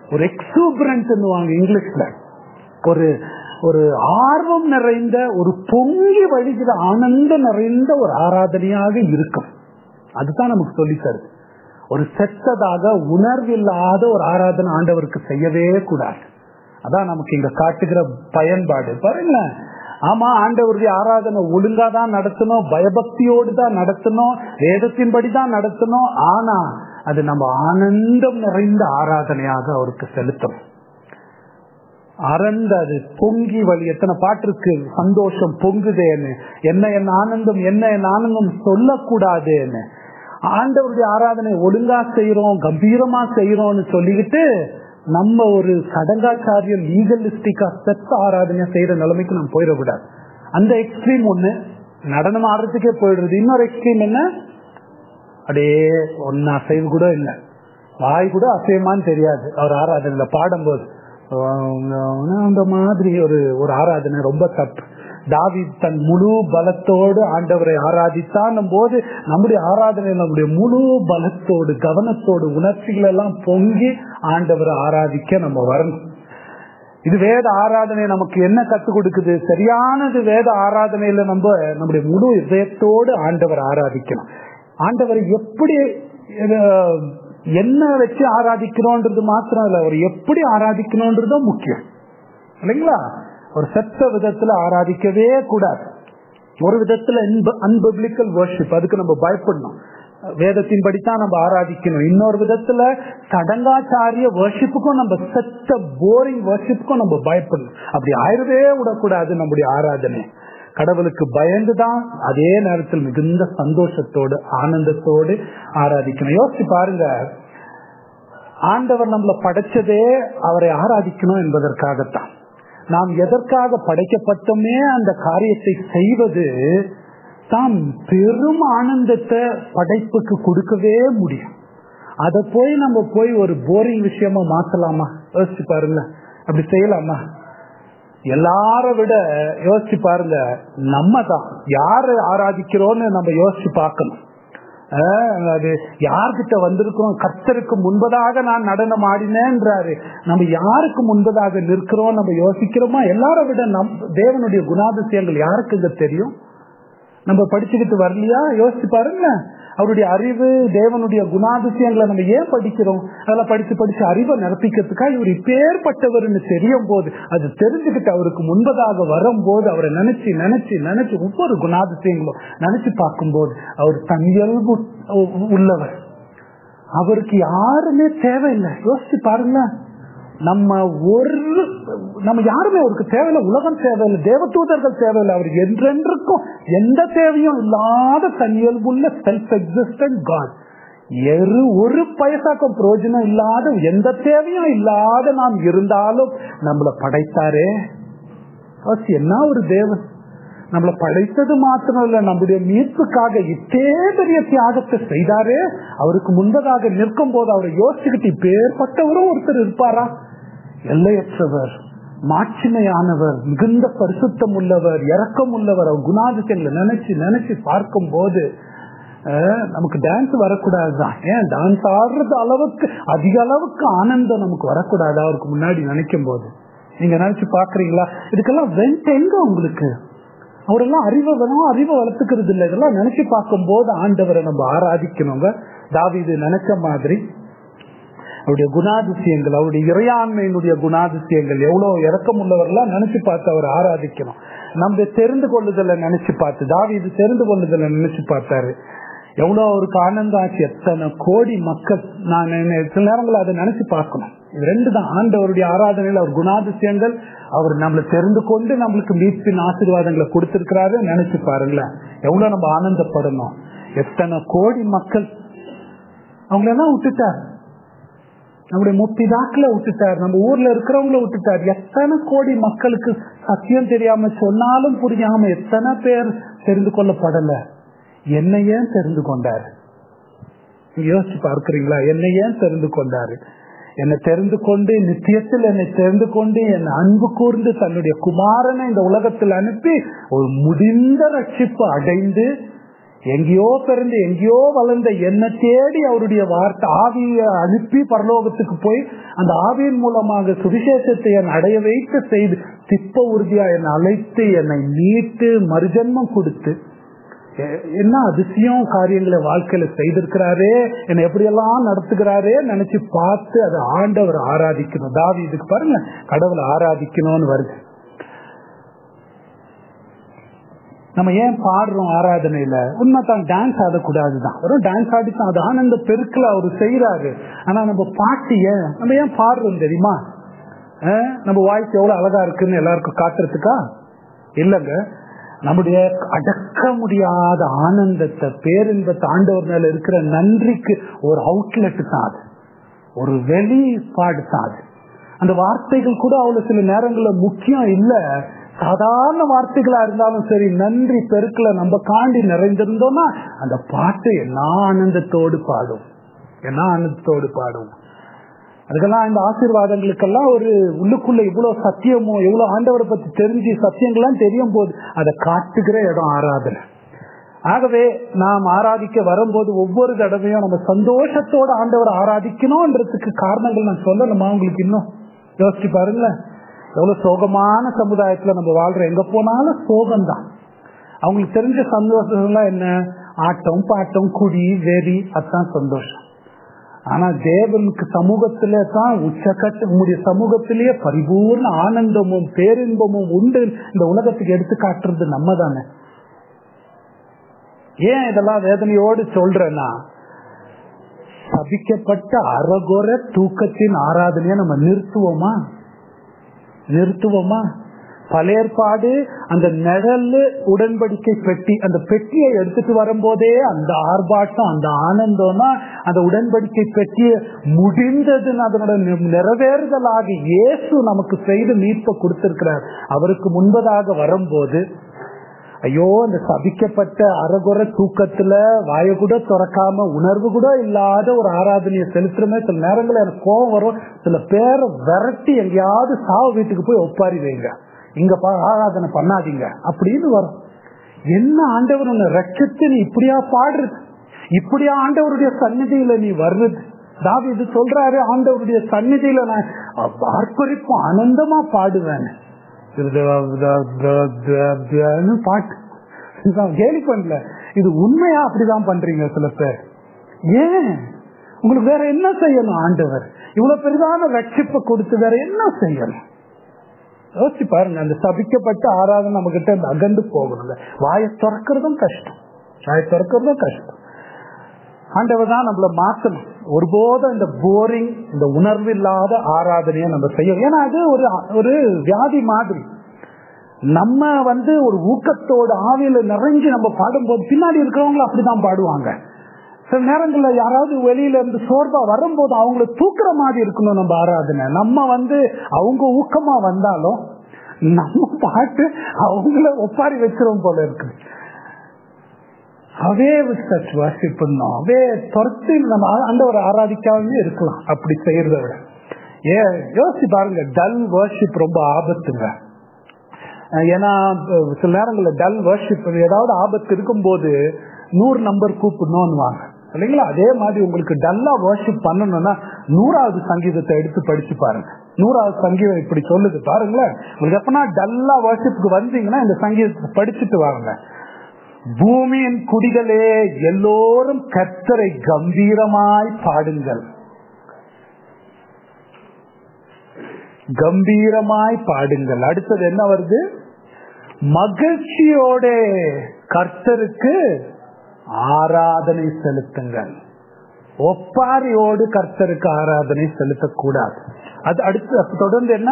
ஒரு எக்ஸூபரன்ஸ் இங்கிலீஷ்ல ஒரு ஒரு ஆர்வம் நிறைந்த ஒரு பொங்கி வழிகிற ஆனந்தம் நிறைந்த ஒரு ஆராதனையாக இருக்கும் அதுதான் நமக்கு சொல்லி தருது ஒரு செத்ததாக உணர்வில்லாத ஒரு ஆராதனை ஆண்டவருக்கு செய்யவே கூடாது அதான் நமக்கு இங்க காட்டுகிற பயன்பாடு பாருங்க ஆமா ஆண்டவருடைய ஆராதனை ஒழுங்கா தான் நடத்தணும் பயபக்தியோடு தான் நடத்தணும் வேதத்தின்படி தான் நடத்தணும் ஆனா அது நம்ம ஆனந்தம் நிறைந்த ஆராதனையாக அவருக்கு செலுத்தணும் அறந்த அது பொங்கி வழி எத்தனை பாட்டு இருக்கு சந்தோஷம் பொங்குதேன்னு என்ன என் ஆனந்தம் என்ன என் ஆனந்தம் சொல்லக்கூடாதுன்னு ஆண்டவருடைய ஆராதனை ஒழுங்கா செய்யறோம் கம்பீரமா செய்யறோம்னு சொல்லிக்கிட்டு நம்ம ஒரு சடங்காச்சாரியம் லீகலிஸ்டிக்கா செத்த ஆராதனை செய்யற நிலைமைக்கு நம்ம போயிடக்கூடாது அந்த எக்ஸ்ட்ரீம் ஒண்ணு நடனம் ஆடுறதுக்கே போயிடுறது இன்னொரு எக்ஸ்ட்ரீம் என்ன அப்படியே ஒன்னு அசைவு கூட இல்லை வாய் கூட அசையமான்னு தெரியாது அவர் ஆராதனையில பாடும்போது அந்த மாதிரி ஒரு ஒரு ஆராதனை ரொம்ப தப்பு தாவி தன் முழு பலத்தோடு ஆண்டவரை ஆராதித்தான் போது நம்முடைய ஆராதனை நம்முடைய முழு பலத்தோடு கவனத்தோடு உணர்ச்சிகள் எல்லாம் பொங்கி ஆண்டவரை ஆராதிக்க நம்ம வரணும் இது வேத ஆராதனை நமக்கு என்ன கத்துக் கொடுக்குது சரியானது வேத ஆராதனையில நம்ம நம்முடைய முழு இதயத்தோடு ஆண்டவர் ஆராதிக்கணும் ஆண்டவரை எப்படி என்ன வச்சு ஆராதிக்கிறோன்றது மாத்திரம் இல்ல அவர் எப்படி ஆராதிக்கணும்ன்றதும் முக்கியம் இல்லைங்களா ஒரு செத்த விதத்துல ஆராதிக்கவே கூடாது ஒரு விதத்துல அன்பபிளிக்கல் வர்ஷிப் அதுக்கு நம்ம பயப்படணும் வேதத்தின் படித்தான் நம்ம ஆராதிக்கணும் இன்னொரு விதத்துல சடங்காச்சாரிய வர்ஷிப்புக்கும் நம்ம செத்த போரிங் வர்ஷிப்புக்கும் நம்ம பயப்படணும் அப்படி ஆயிரவே விடக்கூடாது நம்முடைய ஆராதனை கடவுளுக்கு பயந்துதான் அதே நேரத்தில் மிகுந்த சந்தோஷத்தோடு ஆனந்தத்தோடு ஆராதிக்கணும் யோசிச்சு பாருங்க ஆண்டவர் நம்மளை படைச்சதே அவரை ஆராதிக்கணும் என்பதற்காகத்தான் நாம் எதற்காக படைக்கப்பட்டோமே அந்த காரியத்தை செய்வது தாம் பெரும் ஆனந்தத்தை படைப்புக்கு கொடுக்கவே முடியும் அதை போய் நம்ம போய் ஒரு போரிங் விஷயமா மாத்தலாமா யோசிச்சு பாருங்க அப்படி செய்யலாமா எல்லார விட யோசிச்சு பாருங்க நம்ம தான் யாரு ஆராதிக்கிறோம்னு நம்ம யோசிச்சு பார்க்கணும் அது யார்கிட்ட வந்திருக்கிறோம் கர்த்தருக்கு முன்பதாக நான் நடனம் ஆடினேன்றாரு நம்ம யாருக்கு முன்பதாக நிற்கிறோம் நம்ம யோசிக்கிறோமா எல்லார விட நம் தேவனுடைய குணாதிசயங்கள் யாருக்கு இங்க தெரியும் நம்ம படிச்சுக்கிட்டு வரலையா யோசிச்சு பாருங்க அவருடைய அறிவு தேவனுடைய குணாதிசயங்களை நம்ம ஏன் படிக்கிறோம் அதெல்லாம் படிச்சு படிச்சு அறிவை நிரப்பிக்கிறதுக்கா இவர் இப்பேற்பட்டவர்னு தெரியும் போது அது தெரிஞ்சுக்கிட்டு அவருக்கு முன்பதாக வரும்போது அவரை நினைச்சு நினைச்சு நினைச்சு ஒவ்வொரு குணாதிசயங்களும் நினைச்சு பார்க்கும்போது அவர் தனியல்பு உள்ளவர் அவருக்கு யாருமே தேவையில்லை யோசிச்சு பாருங்க நம்ம ஒரு நம்ம யாருமே அவருக்கு தேவையில்லை உலகம் தேவையில்லை தேவதூதர்கள் தேவையில்லை அவர் என்றென்றுக்கும் எந்த தேவையும் இல்லாத தனியல்புள்ள செல்ஃப் எக்ஸிஸ்டன்ட் காட் எரு ஒரு பைசாக்கும் பிரயோஜனம் இல்லாத எந்த தேவையும் இல்லாத நாம் இருந்தாலும் நம்மளை படைத்தாரே என்ன ஒரு தேவன் நம்மளை படைத்தது மாத்திரம் இல்ல நம்முடைய மீட்புக்காக இத்தே பெரிய தியாகத்தை செய்தாரே அவருக்கு முன்பதாக நிற்கும் போது அவரை யோசிச்சுக்கிட்டு இப்பேற்பட்டவரும் ஒருத்தர் இருப்பாரா எல்லையற்றவர் மாட்சிமையானவர் மிகுந்த பரிசுத்தம் உள்ளவர் இறக்கம் உள்ளவர் அவர் குணாதிசயங்களை நினைச்சு நினைச்சு பார்க்கும் போது நமக்கு டான்ஸ் வரக்கூடாதுதான் ஏன் டான்ஸ் ஆடுறது அளவுக்கு அதிக அளவுக்கு ஆனந்தம் நமக்கு வரக்கூடாது அவருக்கு முன்னாடி நினைக்கும் போது நீங்க நினைச்சு பாக்குறீங்களா இதுக்கெல்லாம் வெண்ட் எங்க உங்களுக்கு அவரெல்லாம் அறிவை வேணும் அறிவை வளர்த்துக்கிறது இல்லை இதெல்லாம் நினைச்சு பார்க்கும் போது ஆண்டவரை நம்ம ஆராதிக்கணுங்க தாவிது நினைச்ச மாதிரி அவருடைய குணாதிசயங்கள் அவருடைய இறையாண்மையினுடைய குணாதிசயங்கள் எவ்வளவு இறக்கம் உள்ளவர்களாம் நினைச்சு பார்த்து அவர் ஆராதிக்கணும் நம்ம தெரிந்து கொள்ளுதலை நினைச்சு பார்த்து தாவிது தெரிந்து கொள்ளுதலை நினைச்சு பார்த்தாரு எவ்வளவு அவருக்கு ஆனந்தம் ஆச்சு எத்தனை கோடி மக்கள் நான் சில நேரங்கள் அதை நினைச்சு பார்க்கணும் இது ரெண்டு தான் ஆண்டவருடைய ஆராதனையில் அவர் குணாதிசயங்கள் அவர் நம்மளை தெரிந்து கொண்டு நம்மளுக்கு மீட்பின் ஆசீர்வாதங்களை கொடுத்திருக்கிறாரு நினைச்சு பாருங்களேன் எவ்வளவு நம்ம ஆனந்தப்படணும் எத்தனை கோடி மக்கள் அவங்களெல்லாம் விட்டுட்டார் நம்முடைய முப்பிதாக்களை விட்டுட்டார் நம்ம ஊர்ல இருக்கிறவங்கள விட்டுட்டார் எத்தனை கோடி மக்களுக்கு சத்தியம் தெரியாம சொன்னாலும் புரியாம எத்தனை பேர் தெரிந்து கொள்ளப்படல என்ன ஏன் தெரிந்து கொண்டாரு யோசிச்சு பார்க்கிறீங்களா என்ன ஏன் தெரிந்து கொண்டாரு என்னை தெரிந்து கொண்டு நித்தியத்தில் என்னை தெரிந்து கொண்டு என் அன்பு கூர்ந்து தன்னுடைய குமாரனை இந்த உலகத்தில் அனுப்பி ஒரு முடிந்த ரட்சிப்பு அடைந்து எங்கேயோ பிறந்து எங்கேயோ வளர்ந்த என்ன தேடி அவருடைய வார்த்தை ஆவியை அனுப்பி பரலோகத்துக்கு போய் அந்த ஆவியின் மூலமாக சுவிசேஷத்தை என் அடைய வைத்து செய்து திப்ப உறுதியா என்னை அழைத்து என்னை மீட்டு மறுஜன்மம் கொடுத்து எ- என்ன அதிசயம் காரியங்களை வாழ்க்கையில செய்திருக்கிறாரே என்னை எப்படியெல்லாம் நடத்துகிறாரே நினைச்சு பார்த்து அதை ஆண்டவர் ஆராதிக்கணும் தாவி இதுக்கு பாருங்க கடவுளை ஆராதிக்கணும்னு வருது நம்ம ஏன் பாடுறோம் ஆராதனையில உண்மைதான் டான்ஸ் ஆடக்கூடாதுதான் வெறும் டான்ஸ் ஆடித்தான் அது ஆனந்த பெருக்கில் அவர் செய்யறாரு ஆனா நம்ம பாட்டு ஏன் நம்ம ஏன் பாடுறோம் தெரியுமா அஹ், நம்ம வாய்ஸ் எவ்வளவு அழகா இருக்குன்னு எல்லாருக்கும் காட்டுறதுக்கா இல்லைங்க நம்முடைய அடக்க முடியாத ஆனந்தத்தை பேரின்பத்தை ஆண்டவர் மேல இருக்கிற நன்றிக்கு ஒரு அவுட்லெட் தான் அது ஒரு வெளிப்பாடு தான் அது அந்த வார்த்தைகள் கூட அவ்வளவு சில நேரங்கள்ல முக்கியம் இல்ல சாதாரண வார்த்தைகளா இருந்தாலும் சரி நன்றி பெருக்கல நம்ம காண்டி நிறைந்திருந்தோம்னா அந்த பாட்டு என்ன ஆனந்தத்தோடு பாடும் என்ன ஆனந்தத்தோடு பாடும் அதுக்கெல்லாம் இந்த ஆசீர்வாதங்களுக்கெல்லாம் ஒரு உள்ளுக்குள்ள இவ்வளவு சத்தியமோ எவ்வளவு ஆண்டவரை பத்தி தெரிஞ்சு சத்தியங்கள்லாம் தெரியும் போது அதை காட்டுகிற இடம் ஆராதனை ஆகவே நாம் ஆராதிக்க வரும்போது ஒவ்வொரு தடவையும் நம்ம சந்தோஷத்தோட ஆண்டவரை ஆராதிக்கணும்ன்றதுக்கு காரணங்கள் நான் சொல்லணுமா உங்களுக்கு இன்னும் யோசிச்சு பாருங்களேன் எவ்வளவு சோகமான சமுதாயத்துல நம்ம வாழ்றோம் எங்க போனாலும் சோகம்தான் அவங்களுக்கு தெரிஞ்ச சந்தோஷம்லாம் என்ன ஆட்டம் பாட்டம் குடி வெறி அதான் சந்தோஷம் ஆனா தேவனுக்கு சமூகத்திலே தான் உச்சக்கட்ட உங்களுடைய சமூகத்திலேயே பரிபூர்ண ஆனந்தமும் பேரின்பமும் உண்டு இந்த உலகத்துக்கு எடுத்து காட்டுறது நம்ம தானே ஏன் இதெல்லாம் வேதனையோடு சொல்றேன்னா சபிக்கப்பட்ட அறகுற தூக்கத்தின் ஆராதனையை நம்ம நிறுத்துவோமா நிறுத்துவோமா பழையற்பாடு அந்த நிழல் உடன்படிக்கை பெட்டி அந்த பெட்டியை எடுத்துட்டு வரும்போதே அந்த ஆர்ப்பாட்டம் அந்த ஆனந்தம்னா அந்த உடன்படிக்கை பெட்டியை முடிந்ததுன்னு அதனோட நி- நிறைவேறுதலாக இயேசு நமக்கு செய்து மீட்பை கொடுத்திருக்கிறார் அவருக்கு முன்பதாக வரும்போது ஐயோ அந்த சபிக்கப்பட்ட அறகுற தூக்கத்துல வாய கூட திறக்காம உணர்வு கூட இல்லாத ஒரு ஆராதனையை செலுத்துறமே சில நேரங்கள்ல எனக்கு கோபம் வரும் சில பேரை விரட்டி எங்கேயாவது சாவு வீட்டுக்கு போய் ஒப்பாரி வைங்க இங்க பா- ஆராதனை பண்ணாதீங்க அப்படின்னு வரும் என்ன ஆண்டவர் உன்னை ரட்சித்து நீ இப்படியா பாடுறது இப்படியா ஆண்டவருடைய சந்நிதியில நீ வர்றது தாவி இது சொல்றாரு ஆண்டவருடைய சந்நிதியில நான் ஆர்ப்பரிப்பு ஆனந்தமா பாடுவேன் பாட்டு இதுதான் கேலி பண்ணல இது உண்மையா அப்படிதான் பண்றீங்க சில பேர் ஏன் உங்களுக்கு வேற என்ன செய்யணும் ஆண்டவர் இவ்வளவு பெரிதான ரட்சிப்பை கொடுத்து வேற என்ன செய்யணும் யோசிச்சு பாருங்க அந்த சபிக்கப்பட்ட ஆராதனை நம்ம கிட்ட இருந்து அகண்டு போகணுங்க வாயை திறக்கிறதும் கஷ்டம் வாயை திறக்கிறதும் கஷ்டம் ஆண்டவர் தான் நம்மள மாத்தணும் ஒருபோதும் இந்த போரிங் இந்த உணர்வு இல்லாத ஆராதனையை நம்ம செய்ய ஏன்னா அது ஒரு ஒரு வியாதி மாதிரி நம்ம வந்து ஒரு ஊக்கத்தோட ஆவியில நிறைஞ்சு நம்ம பாடும்போது பின்னாடி இருக்கிறவங்களும் அப்படிதான் பாடுவாங்க சில நேரங்கள்ல யாராவது வெளியில இருந்து சோர்வா வரும்போது அவங்கள தூக்குற மாதிரி இருக்கணும் நம்ம ஆராதனை நம்ம வந்து அவங்க ஊக்கமா வந்தாலும் நம்ம பாட்டு அவங்கள ஒப்பாரி வச்சிரும் போல இருக்கு அவே சச் வர்ஷிப் பண்ணோம் அவே துரத்து நம்ம அந்த ஒரு ஆராதிக்காமலே இருக்கலாம் அப்படி செய்யறத விட ஏ யோசிச்சு பாருங்க டல் வர்ஷிப் ரொம்ப ஆபத்துங்க அஹ் ஏன்னா அஹ் சில நேரங்களில் டல் வர்ஷிப் ஏதாவது ஆபத்து இருக்கும்போது நூறு நம்பர் கூப்பிடணும்னு வாங்க இல்லைங்களா அதே மாதிரி உங்களுக்கு டல்லா வர்ஷிப் பண்ணணும்னா நூறாவது சங்கீதத்தை எடுத்து படிச்சு பாருங்க நூறாவது சங்கீதம் இப்படி சொல்லுது பாருங்களேன் உங்களுக்கு எப்பனா டல்லா வர்ஷிப்புக்கு வந்தீங்கன்னா இந்த சங்கீதத்தை படிச்சுட்டு வாங்க பூமியின் குடிகளே எல்லோரும் கர்த்தரை கம்பீரமாய் பாடுங்கள் கம்பீரமாய் பாடுங்கள் அடுத்தது என்ன வருது மகிழ்ச்சியோட கர்த்தருக்கு ஆராதனை செலுத்துங்கள் ஒப்பாரியோடு கர்த்தருக்கு ஆராதனை செலுத்தக்கூடாது அது அடுத்து தொடர்ந்து என்ன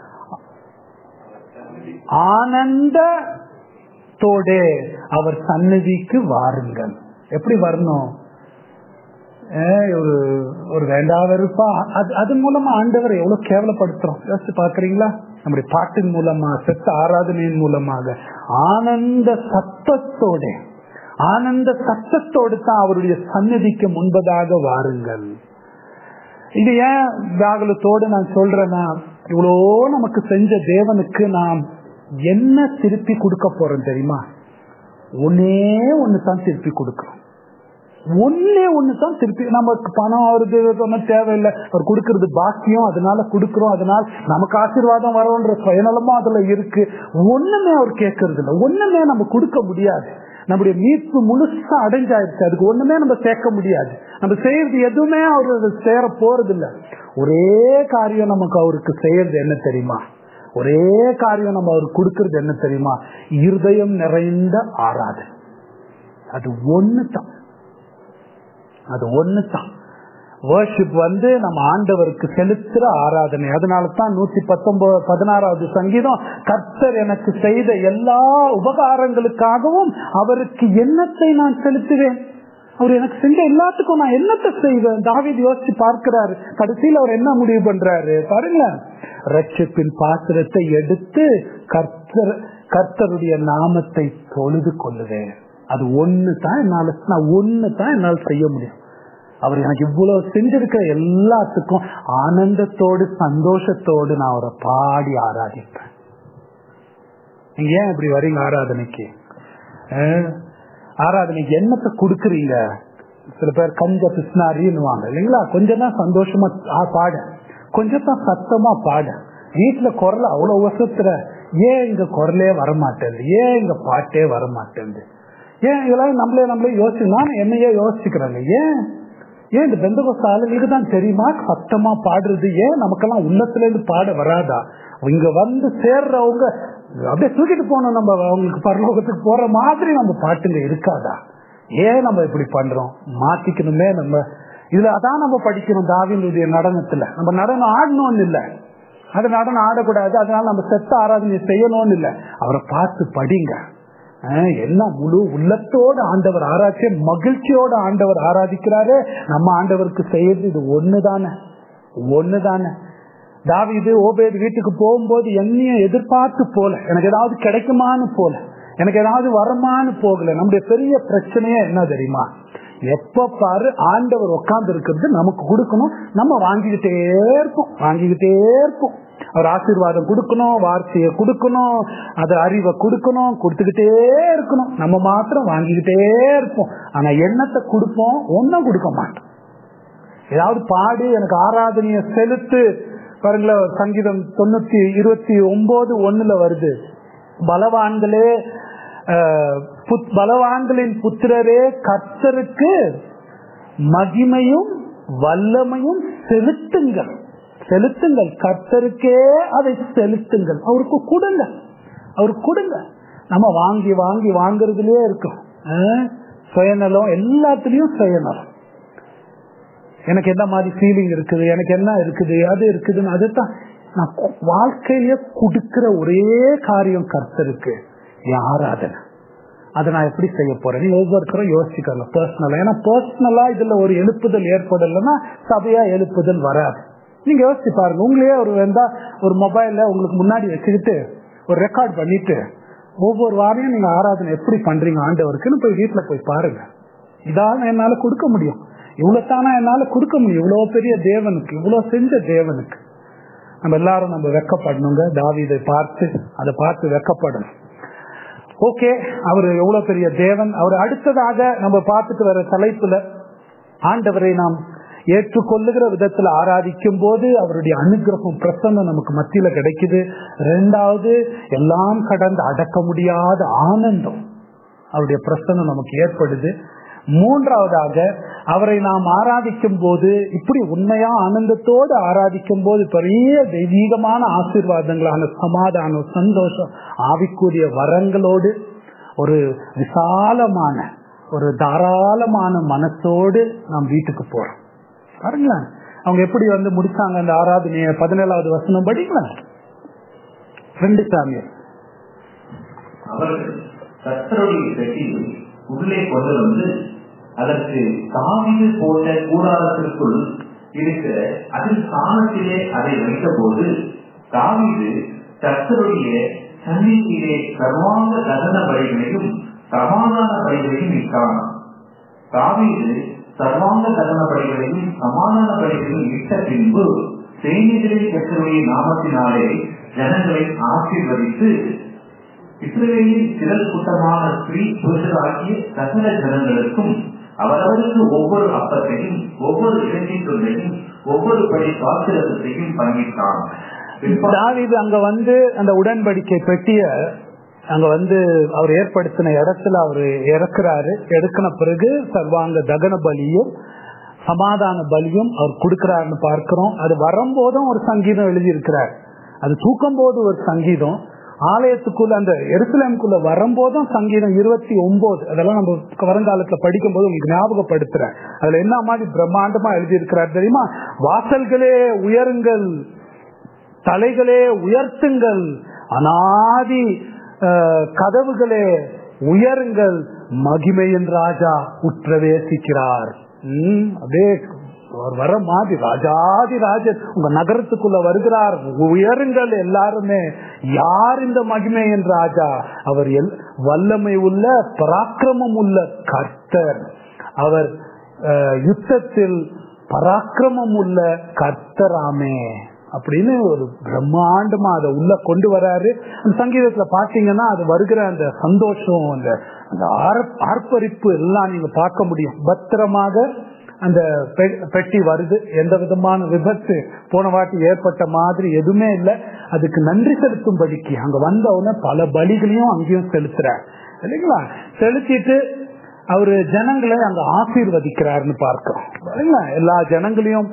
ஆனந்தத்தோட அவர் சன்னதிக்கு வாருங்கள் எப்படி வரணும் ஏய், ஒரு ஒரு வேண்டாத இருப்பா அது அதன் மூலமா ஆண்டவரை எவ்வளவு கேவலப்படுத்துறோம் யோசிச்சு பாக்குறீங்களா நம்முடைய பாட்டின் மூலமா செத்த ஆராதனையின் மூலமாக ஆனந்த சத்தத்தோட ஆனந்த சத்தத்தோடு தான் அவருடைய சன்னதிக்கு முன்பதாக வாருங்கள் இது ஏன் வியாகுலத்தோடு நான் சொல்றேன்னா இவ்வளோ நமக்கு செஞ்ச தேவனுக்கு நாம் என்ன திருப்பி கொடுக்க போறோம் தெரியுமா ஒன்னே ஒண்ணு தான் திருப்பி கொடுக்கிறோம் ஒன்னே ஒண்ணு தான் திருப்பி நமக்கு பணம் வருது ஒன்றும் தேவையில்லை அவர் கொடுக்கறது பாக்கியம் அதனால கொடுக்கிறோம் அதனால நமக்கு ஆசீர்வாதம் வரோன்ற சுயநலமும் அதுல இருக்கு ஒண்ணுமே அவர் கேட்கறது இல்லை ஒண்ணுமே நம்ம கொடுக்க முடியாது நம்முடைய மீட்பு முழுசா அடைஞ்சாயிருச்சு அதுக்கு ஒண்ணுமே நம்ம சேர்க்க முடியாது நம்ம செய்யறது எதுவுமே அவரு சேர போறது இல்லை ஒரே காரியம் நமக்கு அவருக்கு செய்யறது என்ன தெரியுமா ஒரே காரியம் நம்ம அவருக்கு கொடுக்கறது என்ன தெரியுமா இருதயம் நிறைந்த ஆராதனை அது ஒண்ணு தான் அது ஒண்ணு தான் வர்ஷிப் வந்து நம்ம ஆண்டவருக்கு செலுத்துற ஆராதனை அதனால தான் நூத்தி பத்தொன்பது பதினாறாவது சங்கீதம் கர்த்தர் எனக்கு செய்த எல்லா உபகாரங்களுக்காகவும் அவருக்கு எண்ணத்தை நான் செலுத்துவேன் அவர் எனக்கு செஞ்ச எல்லாத்துக்கும் நான் என்னத்தை செய்வேன் தாவித் யோசிச்சு பார்க்கிறாரு கடைசியில் அவர் என்ன முடிவு பண்றாரு பாருங்க ரட்சிப்பின் பாத்திரத்தை எடுத்து கர்த்தர் கர்த்தருடைய நாமத்தை தொழுது கொள்ளுவேன் அது ஒண்ணு தான் என்னால நான் ஒண்ணு தான் என்னால் செய்ய முடியும் அவர் எனக்கு இவ்வளவு செஞ்சிருக்கிற எல்லாத்துக்கும் ஆனந்தத்தோடு சந்தோஷத்தோடு நான் அவரை பாடி ஆராதிப்பேன் நீங்க ஏன் இப்படி வரீங்க ஆராதனைக்கு ஆராதனைக்கு என்னத்தை கொடுக்குறீங்க சில பேர் கஞ்ச பிஸ்னாரின்னுவாங்க இல்லைங்களா கொஞ்சம் தான் சந்தோஷமா பாட கொஞ்சம் தான் சத்தமா பாட வீட்டுல குரல் அவ்வளவு வசத்துற ஏன் இங்க குரலே வரமாட்டேங்குது ஏன் இங்க பாட்டே வரமாட்டேங்குது ஏன் இதெல்லாம் நம்மளே நம்மளே யோசிச்சு நான் என்னையே யோசிச்சுக்கிறேங்க ஏன் ஏன் இந்த பெந்தகோஸ்த ஆளுங்களுக்கு தான் தெரியுமா சத்தமா பாடுறது ஏன் நமக்கெல்லாம் உள்ளத்துல இருந்து பாட வராதா இங்க வந்து சேர்றவங்க அப்படியே தூக்கிட்டு போனோம் நம்ம அவங்களுக்கு பரலோகத்துக்கு போற மாதிரி நம்ம பாட்டுங்க இருக்காதா ஏன் நம்ம இப்படி பண்றோம் மாத்திக்கணுமே நம்ம இதுல அதான் நம்ம படிக்கணும் தாவினுடைய நடனத்துல நம்ம நடனம் ஆடணும்னு இல்லை அது நடனம் ஆடக்கூடாது அதனால நம்ம செத்த ஆராதனை செய்யணும்னு இல்லை அவரை பார்த்து படிங்க என்ன முழு உள்ளத்தோடு ஆண்டவர் ஆராய்ச்சி மகிழ்ச்சியோட ஆண்டவர் ஆராதிக்கிறாரு நம்ம ஆண்டவருக்கு செய்யறது இது ஒண்ணுதானே ஒண்ணுதானே தாவிது ஓபேது வீட்டுக்கு போகும்போது என்னையும் எதிர்பார்த்து போல எனக்கு ஏதாவது கிடைக்குமான்னு போல எனக்கு ஏதாவது வரமான்னு போகல நம்முடைய பெரிய பிரச்சனையே என்ன தெரியுமா எப்ப பாரு ஆண்டவர் உட்கார்ந்து இருக்கிறது நமக்கு கொடுக்கணும் நம்ம வாங்கிக்கிட்டே இருப்போம் வாங்கிக்கிட்டே இருப்போம் அவர் ஆசீர்வாதம் கொடுக்கணும் வார்த்தையை கொடுக்கணும் அது அறிவை கொடுக்கணும் கொடுத்துக்கிட்டே இருக்கணும் நம்ம மாத்திரம் வாங்கிக்கிட்டே இருப்போம் ஆனா எண்ணத்தை கொடுப்போம் ஒன்னும் கொடுக்க மாட்டோம் ஏதாவது பாடு எனக்கு ஆராதனைய செலுத்து பாருங்களேன் சங்கீதம் தொண்ணூத்தி இருபத்தி ஒன்பது ஒண்ணுல வருது பலவான்களே பலவான்களின் புத்திரரே கர்த்தருக்கு மகிமையும் வல்லமையும் செலுத்துங்கள் செலுத்துங்கள் கர்த்தருக்கே அதை செலுத்துங்கள் அவருக்கு கொடுங்க அவருக்கு கொடுங்க நம்ம வாங்கி வாங்கி வாங்குறதுலயே இருக்கும் சுயநலம் எல்லாத்துலயும் சுயநலம் எனக்கு என்ன மாதிரி ஃபீலிங் இருக்குது எனக்கு என்ன இருக்குது அது இருக்குதுன்னு அதுதான் நான் வாழ்க்கையில கொடுக்கிற ஒரே காரியம் கர்த்தருக்கு ஆராதனை அதை நான் எப்படி செய்ய போறேன் நீங்க ஒவ்வொருத்தரும் யோசிக்கணும் பர்சனலா ஏன்னா பர்சனலா இதுல ஒரு எழுப்புதல் ஏற்படலைன்னா சபையா எழுப்புதல் வராது நீங்க யோசிச்சு பாருங்க உங்களையே ஒரு வேண்டா ஒரு மொபைல்ல உங்களுக்கு முன்னாடி வச்சுக்கிட்டு ஒரு ரெக்கார்ட் பண்ணிட்டு ஒவ்வொரு வாரையும் நீங்க ஆராதனை எப்படி பண்றீங்க ஆண்டவருக்குன்னு போய் வீட்டுல போய் பாருங்க இதால என்னால கொடுக்க முடியும் இவ்வளவு தானா என்னால கொடுக்க முடியும் இவ்வளவு பெரிய தேவனுக்கு இவ்வளவு செஞ்ச தேவனுக்கு நம்ம எல்லாரும் நம்ம வெக்கப்படணுங்க தாவிதை பார்த்து அதை பார்த்து வெக்கப்படணும் ஓகே அவர் எவ்வளவு பெரிய தேவன் அவர் அடுத்ததாக நம்ம பார்த்துட்டு வர தலைப்புல ஆண்டவரை நாம் ஏற்றுக்கொள்ளுகிற விதத்துல ஆராதிக்கும் போது அவருடைய அனுகிரகம் பிரசன்னம் நமக்கு மத்தியில கிடைக்குது ரெண்டாவது எல்லாம் கடந்து அடக்க முடியாத ஆனந்தம் அவருடைய பிரசன்னம் நமக்கு ஏற்படுது மூன்றாவதாக அவரை நாம் ஆராதிக்கும் போது இப்படி உண்மையா ஆனந்தத்தோடு ஆராதிக்கும் போது பெரிய தெய்வீகமான ஆசீர்வாதங்களான சமாதானம் சந்தோஷம் ஆவிக்குரிய வரங்களோடு ஒரு விசாலமான ஒரு தாராளமான மனசோடு நாம் வீட்டுக்கு போறோம் பாருங்களேன் அவங்க எப்படி வந்து முடிச்சாங்க அந்த ஆராதனைய பதினேழாவது வசனம் படிங்களா ரெண்டு சாமியார் அவர்கள் கத்தருடைய பெட்டியை உள்ளே கொண்டு வந்து அதற்கு தாவிது போட்ட கூடாரத்திற்குள் இருக்கிற அதில் சாணத்திலே அதை வைத்தபோது தாவிது கத்தருடைய சந்நிதியிலே சர்வாங்க தகன பலிகளையும் சமாதான பலிகளையும் இட்டான் தாவீது சர்வாங்க தகன பலிகளையும் சமாதான பலிகளையும் இட்ட பின்பு செய்திகளில் கத்தருடைய நாமத்தினாலே ஜனங்களை ஆசீர்வதித்து இஸ்ரேலின் திரள் கூட்டமான ஸ்ரீ புருஷராகிய சகல ஜனங்களுக்கும் அவரவருக்கு ஒவ்வொரு அப்பத்தையும் ஒவ்வொரு இறைச்சி துண்டையும் ஒவ்வொரு படி பாத்திரத்தையும் பங்கிட்டான் தாவீது அங்க வந்து அந்த உடன்படிக்கை பெட்டிய அங்க வந்து அவர் ஏற்படுத்தின இடத்துல அவர் இறக்குறாரு எடுக்கின பிறகு சர்வாங்க தகன பலியும் சமாதான பலியும் அவர் கொடுக்கிறாருன்னு பார்க்கிறோம் அது வரும்போதும் ஒரு சங்கீதம் எழுதியிருக்கிறார் அது தூக்கும் போது ஒரு சங்கீதம் ஆலயத்துக்குள்ள அந்த எருசலேமுக்குள்ள வரும்போதும் சங்கீதம் இருபத்தி ஒன்பது அதெல்லாம் நம்ம வருங்காலத்துல படிக்கும் போது உங்களுக்கு ஞாபகப்படுத்துறேன் அதுல என்ன மாதிரி பிரம்மாண்டமா எழுதியிருக்கிறார் தெரியுமா வாசல்களே உயருங்கள் தலைகளே உயர்த்துங்கள் அனாதி அஹ், கதவுகளே உயருங்கள் மகிமையின் ராஜா உற்றவேசிக்கிறார் ம், அப்படியே அவர் வர மாதிரி ராஜாதி ராஜன் உங்க நகரத்துக்குள்ள வருகிறார் உயருங்கள் எல்லாருமே யார் இந்த மகிமையின் ராஜா அவர் எல் வல்லமை உள்ள பராக்கிரமம் உள்ள கர்த்தர் அவர் அஹ், யுத்தத்தில் பராக்கிரமம் உள்ள கர்த்தராமே அப்படின்னு ஒரு பிரம்மாண்டமா அதை உள்ள கொண்டு வராரு அந்த சங்கீதத்துல பாத்தீங்கன்னா அது வருகிற அந்த சந்தோஷம் அந்த அந்த ஆர்- ஆர்ப்பரிப்பு எல்லாம் நீங்க பார்க்க முடியும் பத்திரமாக அந்த பெ- பெட்டி வருது எந்த விதமான விபத்து போன வாட்டி ஏற்பட்ட மாதிரி எதுவுமே இல்லை அதுக்கு நன்றி செலுத்தும்படிக்கு அங்க வந்த உடனே பல பலிகளையும் அங்கேயும் செலுத்துறார் இல்லைங்களா செலுத்திட்டு அவரு ஜனங்களை அங்க ஆசீர்வதிக்கிறாருன்னு பார்க்கிறோம் இல்லைங்களா எல்லா ஜனங்களையும்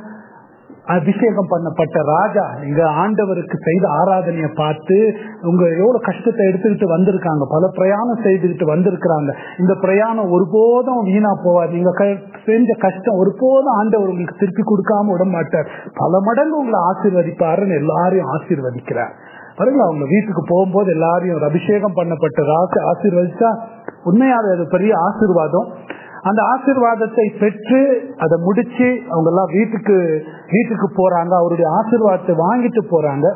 அபிஷேகம் பண்ணப்பட்ட ராஜா இங்க ஆண்டவருக்கு செய்த ஆராதனையை பார்த்து உங்க எவ்வளவு கஷ்டத்தை எடுத்துக்கிட்டு வந்திருக்காங்க பல பிரயாணம் செய்துக்கிட்டு வந்திருக்கிறாங்க இந்த பிரயாணம் ஒருபோதும் வீணா போவார் நீங்க க- செஞ்ச கஷ்டம் ஒருபோதும் ஆண்டவர் உங்களுக்கு திருப்பி கொடுக்காம விட மாட்டார் பல மடங்கு உங்களை ஆசீர்வதிப்பாருன்னு எல்லாரையும் ஆசீர்வதிக்கிறார் பாருங்க அவங்க வீட்டுக்கு போகும்போது எல்லாரையும் ஒரு அபிஷேகம் பண்ணப்பட்ட ராசி ஆசீர்வதிச்சா உண்மையாவே அது பெரிய ஆசீர்வாதம் அந்த ஆசீர்வாதத்தை பெற்று அதை முடிச்சு அவங்க எல்லாம் வீட்டுக்கு வீட்டுக்கு போறாங்க அவருடைய ஆசீர்வாதத்தை வாங்கிட்டு போறாங்க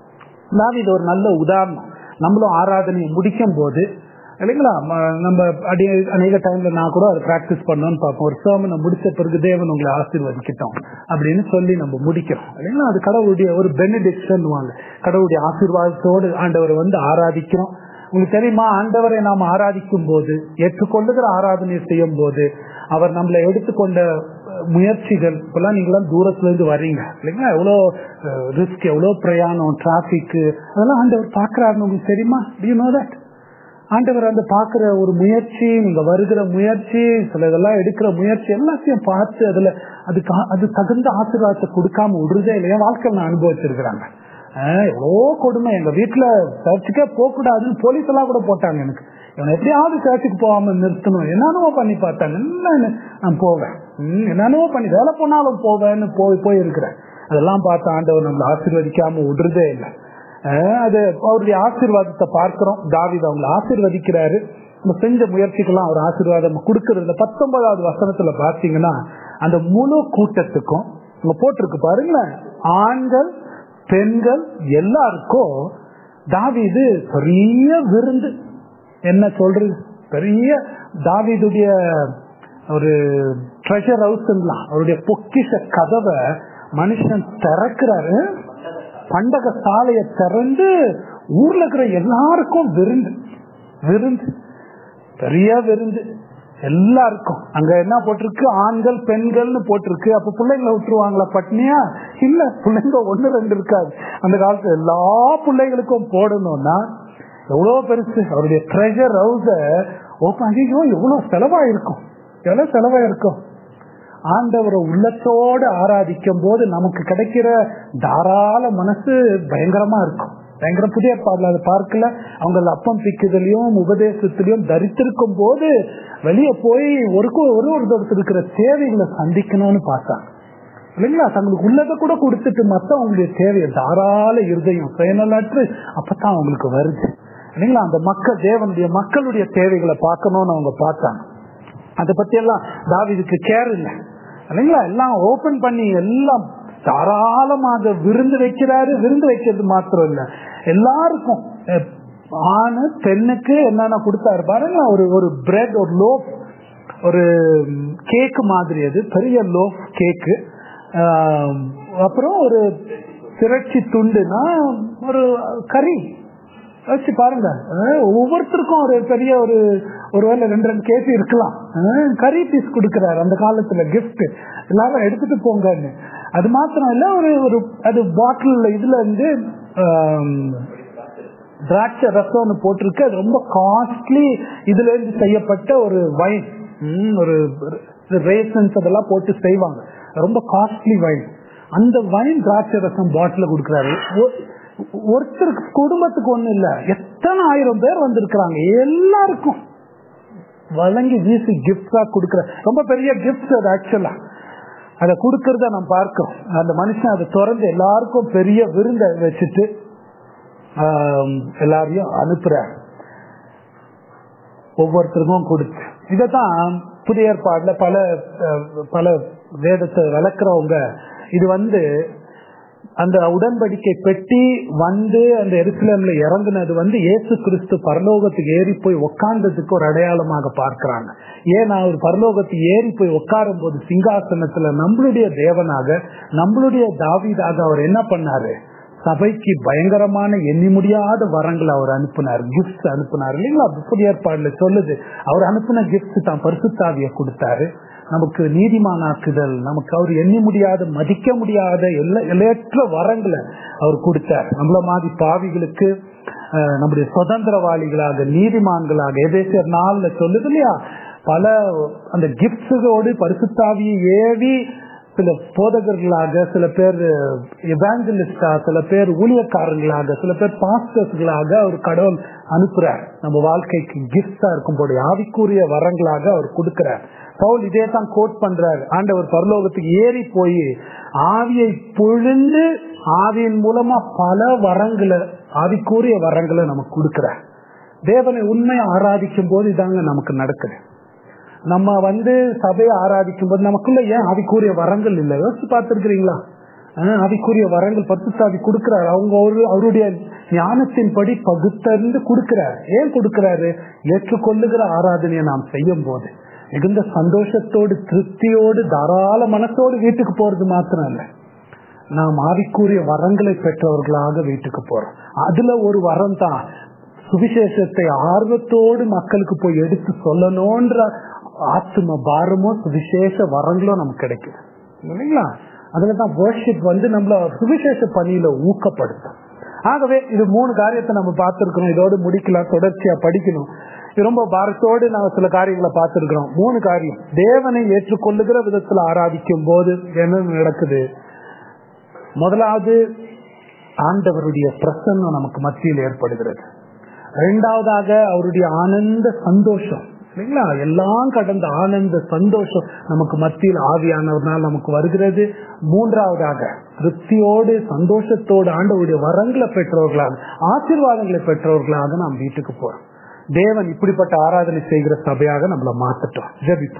நான் இது ஒரு நல்ல உதாரணம் நம்மளும் ஆராதனையை முடிக்கும் போது இல்லைங்களா ம- நம்ம அடி அநேக டைம்ல நான் கூட அதை பிராக்டிஸ் பண்ணணும்னு பார்ப்போம் ஒரு சேமனை முடிச்ச பிறகு தேவன் உங்களை ஆசீர்வதிக்கட்டும் அப்படின்னு சொல்லி நம்ம முடிக்கிறோம் இல்லைங்களா அது கடவுளுடைய ஒரு பெனிடிக்ஷன் கடவுளுடைய ஆசீர்வாதத்தோடு ஆண்டவரை வந்து ஆராதிக்கிறோம் உங்களுக்கு தெரியுமா ஆண்டவரை நாம் ஆராதிக்கும் போது ஏற்றுக்கொள்ளுகிற ஆராதனை செய்யும் போது அவர் நம்மளை எடுத்துக்கொண்ட அஹ், முயற்சிகள் இப்பெல்லாம் நீங்களாம் தூரத்துல இருந்து வர்றீங்க இல்லைங்களா எவ்வளோ ரிஸ்க் எவ்வளோ பிரயாணம் டிராபிக் அதெல்லாம் ஆண்டவர் பார்க்கறாருன்னு உங்களுக்கு தெரியுமா டு நோ தட் ஆண்டவர் அந்த பார்க்கிற ஒரு முயற்சி நீங்க வருகிற முயற்சி சில இதெல்லாம் எடுக்கிற முயற்சி எல்லாத்தையும் பார்த்து அதுல அதுக்கு ஆ- அது தகுந்த ஆசீர்வாதத்தை கொடுக்காம விடுறதே இல்லையா வாழ்க்கையில் நான் அனுபவிச்சிருக்கிறாங்க ஆஹ் எவ்வளோ கொடுமை எங்க வீட்டுல சர்ச்சுக்கே போக கூடாதுன்னு போலீஸ் எல்லாம் கூட போட்டாங்க எனக்கு இவனை எப்படியாவது சர்ச்சுக்கு போகாம நிறுத்தணும் என்னென்னவோ பண்ணி பார்த்தாங்க என்ன நான் போவேன் ம், என்னென்னவோ பண்ணி வேலை போனாலும் போவேன்னு போய் போய் இருக்கிறேன் அதெல்லாம் பார்த்து ஆண்டவர் நம்மளை ஆசீர்வதிக்காம விடுறதே இல்லை ஆஹ் அது அவருடைய ஆசீர்வாதத்தை பார்க்கிறோம் தாவீது அவங்களை ஆசீர்வதிக்கிறாரு நம்ம செஞ்ச முயற்சிக்கெல்லாம் அவர் ஆசீர்வாதம் கொடுக்கறது பத்தொன்பதாவது வசனத்துல பாத்தீங்கன்னா அந்த முழு கூட்டத்துக்கும் இங்க போட்டிருக்கு பாருங்களேன் ஆண்கள் பெண்கள் எல்லாருக்கும் தாவீது பெரிய விருந்து என்ன சொல்றது பெரிய தாவீதுடைய ஒரு ட்ரெஷர் ஹவுஸ்லாம் அவருடைய பொக்கிஷ கதவை மனுஷன் திறக்கிறாரு பண்டக சாலையை திறந்து ஊர்ல இருக்கிற எல்லாருக்கும் விருந்து விருந்து பெரிய விருந்து எல்லாருக்கும் அங்க என்ன போட்டிருக்கு ஆண்கள் பெண்கள்னு போட்டிருக்கு அப்ப பிள்ளைங்களை விட்டுருவாங்களா பட்னியா இல்ல பிள்ளைங்க ஒண்ணு ரெண்டு இருக்காது அந்த காலத்துல எல்லா பிள்ளைகளுக்கும் போடணும்னா எவ்வளவு பெருசு அவருடைய ட்ரெஷர் ஹவுஸ ஓப்பன் ஐயோ எவ்வளவு செலவாயிருக்கும் எவ்வளவு செலவாயிருக்கும் ஆண்டவரை உள்ளத்தோடு ஆராதிக்கும் போது நமக்கு கிடைக்கிற தாராள மனசு பயங்கரமா இருக்கும் பயங்கர புதிய பாடல அதை பார்க்கல அவங்க அப்பம் பிக்குதலையும் உபதேசத்திலையும் தரித்திருக்கும் போது வெளியே போய் ஒரு ஒரு ஒருத்தருக்கு இருக்கிற தேவைகளை சந்திக்கணும்னு பார்த்தாங்க இல்லைங்களா தங்களுக்கு உள்ளதை கூட கொடுத்துட்டு மத்தவங்களுடைய தேவையை தாராள இருதயம் சுயநலற்று அப்பதான் அவங்களுக்கு வருது இல்லைங்களா அந்த மக்கள் தேவனுடைய மக்களுடைய தேவைகளை பார்க்கணும்னு அவங்க பார்த்தாங்க அதை பத்தி எல்லாம் தாவிதுக்கு கேர் இல்லை இல்லைங்களா எல்லாம் ஓபன் பண்ணி எல்லாம் தாராளமாக விருந்து வைக்கிறாரு விருந்து வைக்கிறது மாத்திரம் இல்ல எல்லாருக்கும் அஹ், ஆணு பெண்ணுக்கு என்னென்ன கொடுத்தாரு பாருங்க ஒரு ஒரு பிரெட் ஒரு லோப் ஒரு கேக்கு மாதிரி அது பெரிய லோப் கேக்கு அப்புறம் ஒரு திரட்சி துண்டுனா ஒரு கறி யோசிச்சு பாருங்க அஹ் ஒவ்வொருத்தருக்கும் ஒரு பெரிய ஒரு ஒருவேளை ரெண்டு ரெண்டு கேசி இருக்கலாம் அஹ் கறி பீஸ் கொடுக்கிறாரு அந்த காலத்துல கிஃப்ட் எல்லாரும் எடுத்துட்டு போங்கன்னு அது மாத்திரம் இல்ல ஒரு ஒரு அது பாட்டில் இதுல இருந்து ஆம், திராட்சை ரசம்னு போட்டிருக்கு அது ரொம்ப காஸ்ட்லி இதுல இருந்து செய்யப்பட்ட ஒரு வைன் ஒரு ரேசன்ஸ் அதெல்லாம் போட்டு செய்வாங்க ரொம்ப காஸ்ட்லி வைன் அந்த வைன் திராட்சை ரசம் பாட்டில கொடுக்குறாரு ஒ- ஒருத்தருக்கு குடும்பத்துக்கு ஒண்ணு இல்ல எத்தனை ஆயிரம் பேர் வந்திருக்கிறாங்க எல்லாருக்கும் வழங்கி வீசி கிஃப்டா கொடுக்குற ரொம்ப பெரிய கிஃப்ட் அது ஆக்சுவலா அதை கொடுக்கறத நம்ம பார்க்கிறோம் அந்த மனுஷன் அதை திறந்து எல்லாருக்கும் பெரிய விருந்தை வச்சுட்டு ஆம், எல்லாரையும் அனுப்புறார் ஒவ்வொருத்தருக்கும் கொடுத்து இதைத்தான் புதிய ஏற்பாடுல பல அஹ், பல வேதத்தை விளக்குறவங்க இது வந்து அந்த உடன்படிக்கை பெட்டி வந்து அந்த எருசலேம்ல இறங்குனது வந்து இயேசு கிறிஸ்து பரலோகத்துக்கு ஏறி போய் உட்கார்ந்ததுக்கு ஒரு அடையாளமாக பார்க்கிறாங்க ஏன்னா அவர் பரலோகத்துக்கு ஏறி போய் உட்காரும் போது சிங்காசனத்துல நம்மளுடைய தேவனாக நம்மளுடைய தாவீதாக அவர் என்ன பண்ணாரு சபைக்கு பயங்கரமான எண்ணி முடியாத வரங்களை அவர் அனுப்புனார் கிஃப்ட் அனுப்புனார் இல்லைங்களா புதிய ஏற்பாடுல சொல்லுது அவர் அனுப்பின கிஃப்ட் தான் பரிசுத்தாவிய கொடுத்தாரு நமக்கு நீதிமானாக்குதல் நமக்கு அவர் எண்ணி முடியாத மதிக்க முடியாத எல்லா எல்லையற்ற வரங்களை அவர் கொடுத்தார் நம்மள மாதிரி பாவிகளுக்கு அஹ், நம்முடைய சுதந்திரவாளிகளாக நீதிமான்களாக எதேசியர் நாள்ல சொல்லுது இல்லையா பல அந்த கிஃப்ட்ஸோடு பரிசுத்தாவியை ஏவி சில போதகர்களாக சில பேர் எவாஞ்சலிஸ்டா சில பேர் ஊழியக்காரர்களாக சில பேர் பாஸ்டர்ஸ்களாக அவர் கடவுள் அனுப்புறார் நம்ம வாழ்க்கைக்கு கிஃப்டா இருக்கும் போது ஆவிக்குரிய வரங்களாக அவர் கொடுக்கிறார் பவுல் இதே தான் கோட் பண்றார் ஆண்டவர் பரலோகத்துக்கு ஏறி போய் ஆவியை பொழிந்து ஆவியின் மூலமா பல வரங்களை ஆவிக்குரிய வரங்களை நமக்கு கொடுக்கிறார் தேவனை உண்மையை ஆராதிக்கும் போது இதாங்க நமக்கு நடக்குது நம்ம வந்து சபையை ஆராதிக்கும் போது நமக்குள்ள ஏன் ஆவிக்குரிய வரங்கள் இல்லை யோசிச்சு பார்த்திருக்கிறீங்களா ஆஹ் ஆவிக்குரிய வரங்கள் பரிசுத்தாவி கொடுக்கிறார் அவங்க ஒரு அவருடைய ஞானத்தின்படி பகுத்தறிந்து கொடுக்கிறார் ஏன் கொடுக்கிறாரு ஏற்றுக்கொள்ளுகிற ஆராதனையை நாம் செய்யும் போது மிகுந்த சந்தோஷத்தோடு திருப்தியோடு தாராள மனசோடு வீட்டுக்கு போறது மாத்திரம் இல்லை நாம் ஆவிக்குரிய வரங்களை பெற்றவர்களாக வீட்டுக்கு போறோம் அதுல ஒரு வரம் தான் சுவிசேஷத்தை ஆர்வத்தோடு மக்களுக்கு போய் எடுத்து சொல்லணும்ன்ற ஆத்ம பாரமோ சுவிசேஷ வரங்களும் நமக்கு கிடைக்குது இல்லைங்களா அதுலதான் வர்ஷிப் வந்து நம்மள சுவிசேஷ பணியில ஊக்கப்படுத்தும் ஆகவே இது மூணு காரியத்தை நம்ம பார்த்திருக்கிறோம் இதோடு முடிக்கலாம் தொடர்ச்சியா படிக்கணும் இது ரொம்ப பாரத்தோடு நாங்க சில காரியங்களை பார்த்திருக்கிறோம் மூணு காரியம் தேவனை ஏற்றுக்கொள்ளுகிற விதத்துல ஆராதிக்கும் போது என்ன நடக்குது முதலாவது ஆண்டவருடைய பிரசன்னம் நமக்கு மத்தியில் ஏற்படுகிறது இரண்டாவதாக அவருடைய ஆனந்த சந்தோஷம் இல்லைங்களா எல்லாம் கடந்த ஆனந்த சந்தோஷம் நமக்கு மத்தியில் ஆவியானவர்னால் நமக்கு வருகிறது மூன்றாவதாக திருப்தியோடு சந்தோஷத்தோடு ஆண்டவருடைய வரங்களை பெற்றவர்களாக ஆசீர்வாதங்களை பெற்றவர்களாக நாம் வீட்டுக்கு போறோம் தேவன் இப்படிப்பட்ட ஆராதனை செய்கிற சபையாக நம்மளை மாத்தட்டும் ஜெபிப்போம்